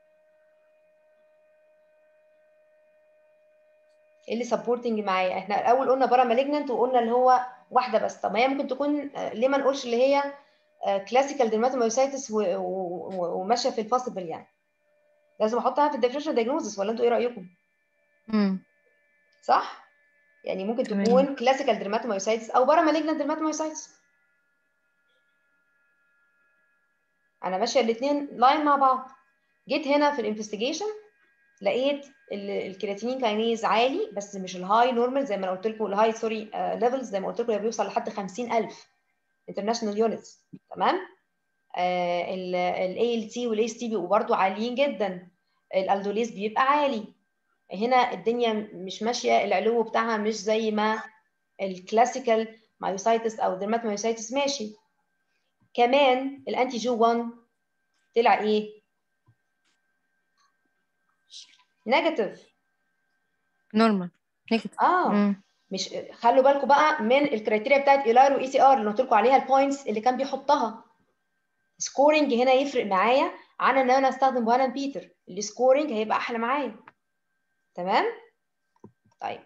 ايه اللي سبورتنج معايا احنا الاول قلنا بارا مالجنانت وقلنا اللي هو واحده بس طب ما هي ممكن تكون آه، ليه ما نقولش اللي هي كلاسيكال ديرماتومايوسايتس وماشيه في البوسيبل يعني لازم احطها في الديفرنشال دايجنوزس ولا انتوا ايه رايكم مم. صح يعني ممكن تمام. تكون كلاسيكال ديرماتومايوسايتس او بارا مالجنانت ديرماتومايوسايتس انا ماشيه الاثنين لاين مع بعض جيت هنا في الانفستيجيشن لقيت ال- الكرياتينين كاينيز عالي بس مش الهاي نورمال زي ما انا قلت لكم الهاي سوري ليفلز زي ما قلت لكم بيوصل لحد 50000 انترناشونال يونتس تمام الاي ال تي والاي اس تي بيبقوا برضو عاليين جدا الالدوليز بيبقى عالي هنا الدنيا مش ماشيه العلو بتاعها مش زي ما الكلاسيكال مايوسايتس او الدرماتومايوسايتس ماشي كمان الانتي جو 1 طلع ايه نيجاتيف نورمال نيجاتيف اه مش خلوا بالكم بقى من الكريتيريا بتاعت ايلار واي سي ار اللي قلت لكم عليها البوينتس اللي كان بيحطها سكورنج هنا يفرق معايا عن ان انا استخدم بوانا بيتر السكورنج هيبقى احلى معايا تمام طيب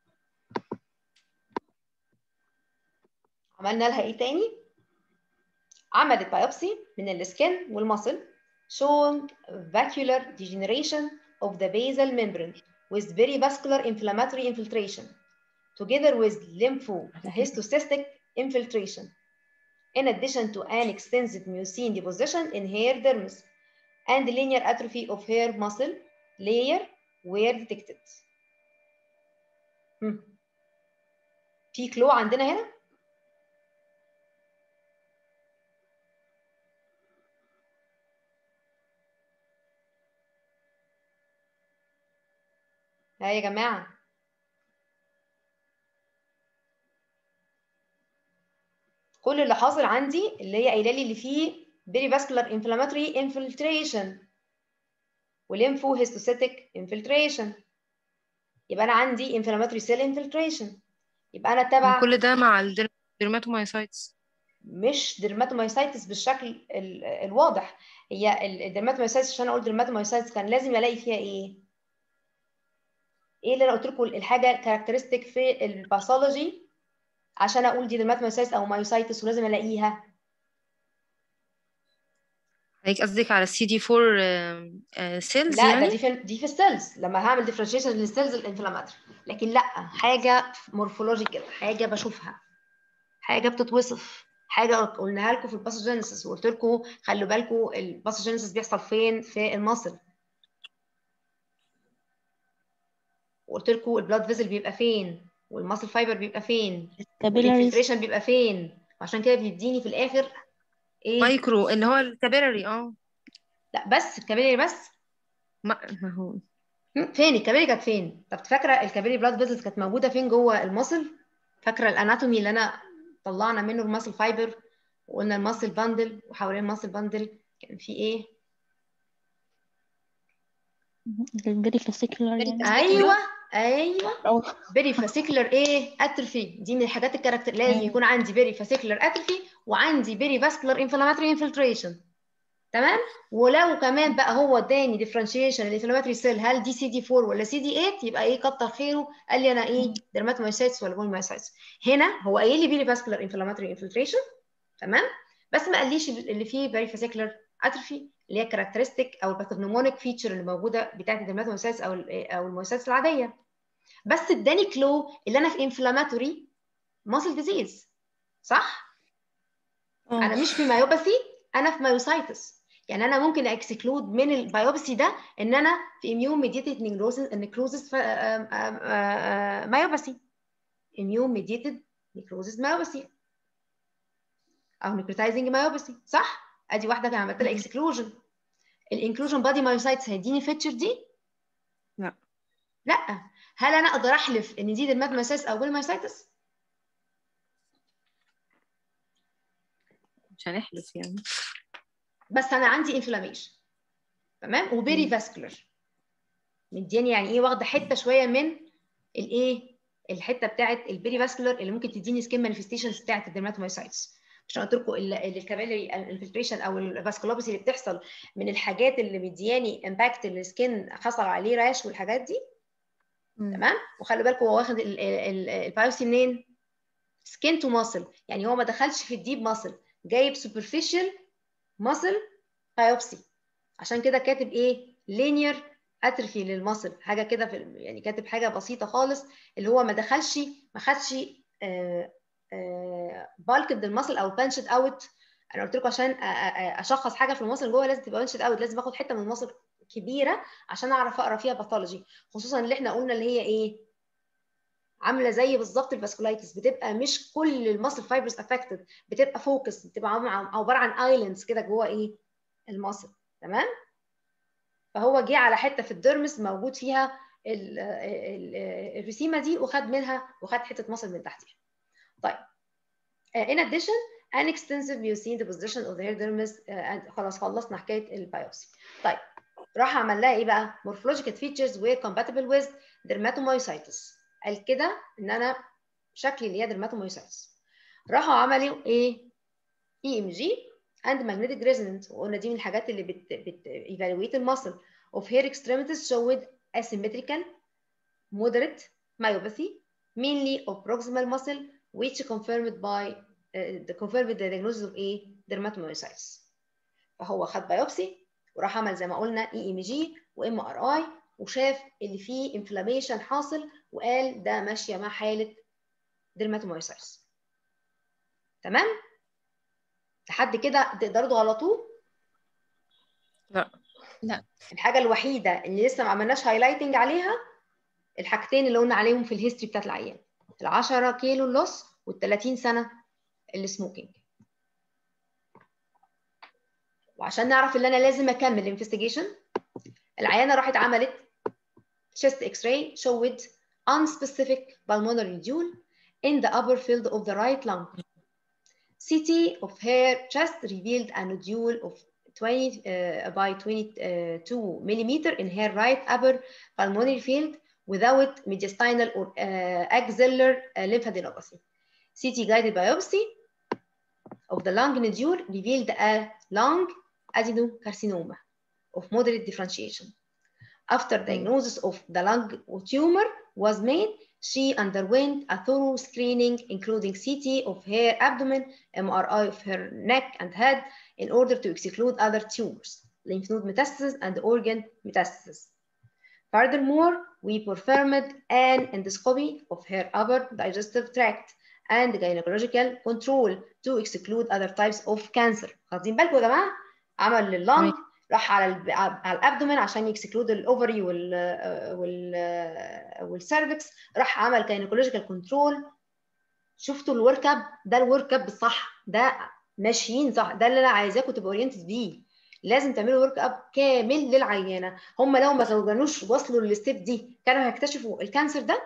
عملنا لها ايه تاني عملت بايوبسي من السكن والمصل showing vacuolar degeneration of the basal membrane with perivascular inflammatory infiltration together with lymphohistocystic infiltration in addition to an extensive mucin deposition in hair dermis and linear atrophy of hair muscle layer were detected. هم. في كلو عندنا هنا ها يا جماعة كل اللي حاصل عندي اللي هي قايله لي اللي فيه perivascular inflammatory infiltration وليمفو هيستوسيتك infiltration يبقى انا عندي inflammatory cell infiltration يبقى انا تبع كل ده مع الدرماتومايسايتس مش درماتومايسايتس بالشكل ال- الواضح هي ال- الدرماتومايسايتس عشان اقول درماتومايسايتس كان لازم الاقي فيها ايه ايه اللي انا قلت لكم الحاجه كاركترستيك في الباثولوجي عشان اقول دي درماتومايسايتس او مايوسايتس ولازم الاقيها هيك قصدك على السي دي 4 سيلز لا ده يعني دي في دي في السيلز لما هعمل ديفرنشيشن للسيلز الانفلاماتوري لكن لا حاجه مورفولوجيكال حاجه بشوفها حاجه بتتوصف حاجه قلناها لكم في الباثوجينيسيس وقلت لكم خلوا بالكم الباثوجينيسيس بيحصل فين في المصل وقلت لكم البلاد فيزل بيبقى فين والماسل فايبر بيبقى فين capillaries والانفلتريشن بيبقى فين عشان كده بيديني في الاخر ايه مايكرو اللي هو الكابيلاري اه لا بس الكابيلاري بس ما ما هو مم، فين الكابيلاري كانت فين طب فاكره الكابيلاري بلاد فيزلز كانت موجوده فين جوه المصل فاكره الاناتومي اللي انا طلعنا منه الماسل فايبر وقلنا الماسل باندل وحوالين الماسل باندل كان في ايه الفيري فاسيكولار يعني ايوه ايوه أو بيري فاسيكولار ايه اتروفي دي من الحاجات الكاركتر لازم أيوة. يكون عندي بيري فاسيكولار اتروفي وعندي بيري فاسكولار انفلاماتوري انفلتريشن تمام ولو كمان بقى هو اداني ديفرنشيشن الانفلاماتوري سيل هل دي سي دي 4 ولا سي دي 8 يبقى ايه كتر خيره قال لي انا ايه ديرماتومايسايتس ولا بولمايسايتس هنا هو قايل لي بيري فاسكولار انفلاماتوري انفلتريشن تمام بس ما قاليش اللي فيه بيري فاسيكولار اتروفي اللي هي كاركترستيك او الباثوجنومونيك فيتشر اللي موجوده بتاعت الديرماتومايسايتس او ال- او المايسايتس العاديه بس اداني كلو اللي انا في انفلاماتوري ماسل ديزيز صح انا مش في مايوباثي انا في مايوسايتس يعني انا ممكن اكسكلود من البايوبسي ده ان انا في اميون ميديتد نيكروزس مايوباثي اميون ميديتد نيكروزس مايوباثي او نيكروتايزنج مايوباثي صح ادي واحده كان عملت لها اكسكلوجن الانكلوجن بادي مايوسايتس هيديني فيتشر دي لا. لا هل انا اقدر احلف ان دي ديرماتومايسايتس او بولمايسايتس مش هنحلف يعني بس انا عندي انفلاميشن تمام وبيري فاسكولار مدياني يعني ايه واخده حته شويه من الايه الحته بتاعت البيري فاسكولار اللي ممكن تديني سكين مانيفستيشنز بتاعت الديرماتومايسايتس عشان قلت لكم الكابيلري انفلتريشن او الفاسكولوباسي اللي بتحصل من الحاجات اللي مدياني امباكت السكين حصل عليه راش والحاجات دي تمام وخلي بالكم هو واخد البايوسي منين سكين تو ماسل يعني هو ما دخلش في الديب ماسل جايب سوبرفيشال ماسل بايوبسي عشان كده كاتب ايه لينير اترفي للماسل حاجه كده في يعني كاتب حاجه بسيطه خالص اللي هو ما دخلش ما خدش بالكد الماسل او بانشد اوت انا قلت لكم عشان أ- أ- اشخص حاجه في الماسل جوه لازم تبقى بانشد اوت لازم اخد حته من الماسل كبيره عشان اعرف اقرا فيها باثولوجي خصوصا اللي احنا قلنا اللي هي ايه عامله زي بالظبط الفاسكولايتس بتبقى مش كل الماسل فايبرز افكتد بتبقى فوكس بتبقى عباره عن ايلاندز كده جوه ايه الماسل تمام فهو جه على حته في الديرمس موجود فيها الرسيمه دي وخد منها وخد حته ماسل من تحتها طيب in addition an extensive mucin deposition of the hair dermis uh, خلاص خلصنا حكايه البيوبسي طيب راح عمل لها ايه بقى morphological features were compatible with dermatomyositis قال كده ان انا شكلي اللي هي dermatomyositis راحوا عملوا ايه اي ام جي and magnetic resonance وقلنا دي من الحاجات اللي بت بت evaluate المسل of hair extremities showed asymmetrical moderate myopathy mainly of proximal muscle which confirmed by uh, confirmed the diagnosis of a dermatomyositis فهو خد بايوبسي وراح عمل زي ما قلنا اي ام جي وام ار اي وشاف اللي فيه انفلاميشن حاصل وقال ده ماشيه مع حاله درماتومايسايتس تمام لحد كده تقدروا تغلطوه لا لا. الحاجه الوحيده اللي لسه ما عملناش هايلايتنج عليها الحاجتين اللي قلنا عليهم في الهيستوري بتاعت العيان ال 10 كيلو اللص وال 30 سنه السموكينج وعشان نعرف ان انا لازم اكمل الانفستيجيشن العيانه راحت عملت chest x-ray showed unspecific pulmonary nodule in the upper field of the right lung. CT of her chest revealed a nodule of 20 uh, by 22 millimeter in her right upper pulmonary field without mediastinal or uh, axillary uh, lymphadenopathy. CT guided biopsy of the lung nodule revealed a lung adenocarcinoma of moderate differentiation. After diagnosis of the lung tumor was made, she underwent a thorough screening, including CT of her abdomen, MRI of her neck and head, in order to exclude other tumors, lymph node metastasis, and organ metastasis. Furthermore, we performed an endoscopy of her upper digestive tract and gynecological control to exclude other types of cancer. واخدين بالكم يا جماعه؟ عمل لللنج راح على ال على الابدومين عشان يكسكلود الاوفري وال وال والسيرفكس راح عمل جاينيكولوجيكال كنترول شفتوا الورك اب ده الورك اب الصح ده ماشيين صح ده اللي انا عايزاكم تبقوا اورينتد بيه لازم تعملوا ورك اب كامل للعيانه هم لو ما كانوش وصلوا للستيب دي كانوا هيكتشفوا الكانسر ده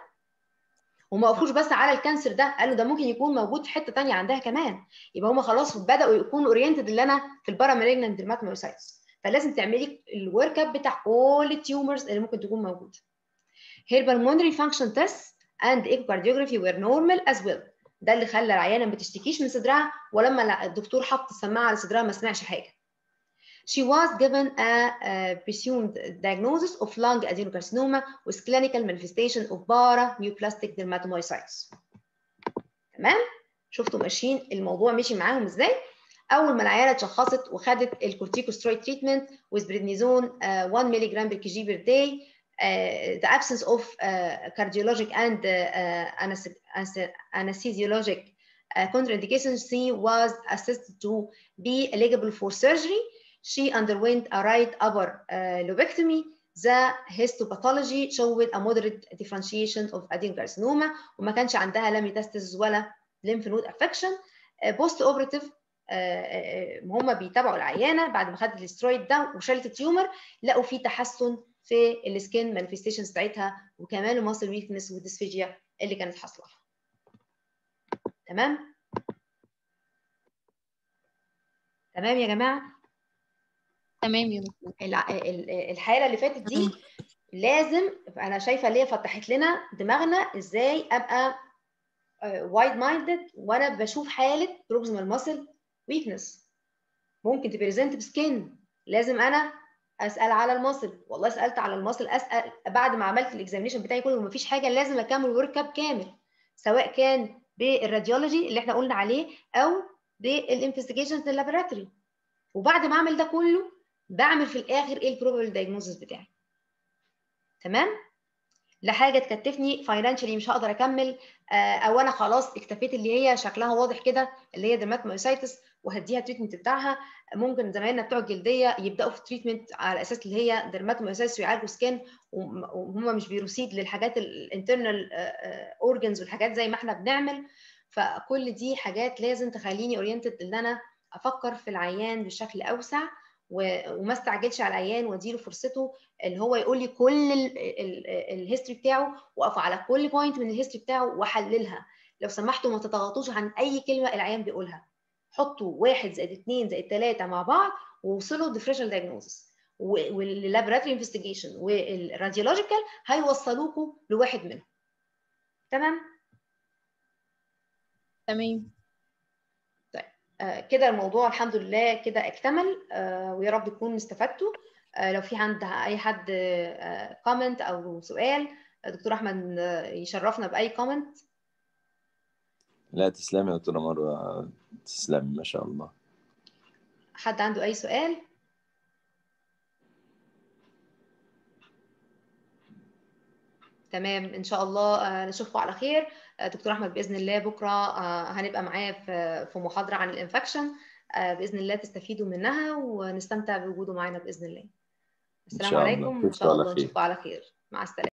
وما وقفوش بس على الكانسر ده قالوا ده ممكن يكون موجود في حته ثانيه عندها كمان يبقى هم خلاص بداوا يكونوا اورينتد اللي انا في البارامالجنت ديرماتومايوسايتس فلازم تعملي الورك اب بتاع كل التيومرز اللي ممكن تكون موجوده. Her pulmonary function tests and echocardiography were normal as well. ده اللي خلى العيانه ما بتشتكيش من صدرها ولما الدكتور حط السماعه على صدرها ما سمعش حاجه. She was given a, a presumed diagnosis of lung adenocarcinoma with clinical manifestation of paraneoplastic dermatomyositis. تمام؟ شفتوا ماشيين الموضوع مشي معاهم ازاي؟ اول ما العيانه اتشخصت وخدت الكورتيكوسترويد تريتمنت with prednisone uh, 1 ملغ per kg per day uh, the absence of uh, cardiologic and uh, anesthesiologic uh, contraindications she was assessed to be eligible for surgery she underwent a right upper uh, lobectomy the histopathology showed a moderate differentiation of adenocarcinoma وما كانش عندها لا ميتاستاسيس ولا lymph node affection uh, post operative هم بيتابعوا العيانه بعد ما خدت الاسترويد ده وشالت التيومر لقوا في تحسن في السكين مانيفستيشنز بتاعتها وكمان الماسل ويكنس والديسفيجيا اللي كانت حاصله تمام تمام يا جماعه تمام يا دكتور الحاله اللي فاتت دي لازم انا شايفه اللي هي فتحت لنا دماغنا ازاي ابقى وايد مايندد وانا بشوف حاله بروكسيمال ماسل ويكنس ممكن تبريزنت بسكين لازم انا اسال على المصل والله سالت على المصل اسال بعد ما عملت الاكزامينشن بتاعي كله ومفيش حاجه لازم اكمل ورك اب كامل سواء كان بالراديولوجي اللي احنا قلنا عليه او بالانفستيجيشنز اللابوراتوري وبعد ما اعمل ده كله بعمل في الاخر ايه البروبابل دايجنوزس بتاعي تمام لحاجه تكتفني فاينانشالي مش هقدر اكمل او انا خلاص اكتفيت اللي هي شكلها واضح كده اللي هي درماتومايسايتس وهديها التريتمنت بتاعها ممكن زمايلنا بتوع الجلديه يبداوا في التريتمنت على اساس اللي هي ديرماتوميوسايتس ويعالجوا سكين وهم مش بيروسيد للحاجات الانترنال اورجنز والحاجات زي ما احنا بنعمل فكل دي حاجات لازم تخليني اورينتد ان انا افكر في العيان بشكل اوسع وما استعجلش على العيان واديله فرصته ان هو يقول لي كل الهيستوري بتاعه واقف على كل بوينت من الهيستوري بتاعه واحللها لو سمحتوا ما تضغطوش عن اي كلمه العيان بيقولها حطوا واحد زائد اثنين زائد ثلاثه مع بعض ووصلوا ديفرنشال دايجنوزس واللابراتوري انفستيجيشن والراديولوجيكال هيوصلوكوا لواحد منهم تمام تمام آه كده الموضوع الحمد لله كده اكتمل آه ويا رب تكونوا استفدتوا آه لو في عند اي حد كومنت او سؤال دكتور احمد يشرفنا باي كومنت لا تسلمي يا دكتوره مروه تسلمي ما شاء الله حد عنده اي سؤال تمام ان شاء الله نشوفكم على خير دكتور احمد باذن الله بكره هنبقى معاه في محاضره عن الانفكشن باذن الله تستفيدوا منها ونستمتع بوجوده معانا باذن الله السلام عليكم وان شاء الله نشوفكم على خير مع السلامه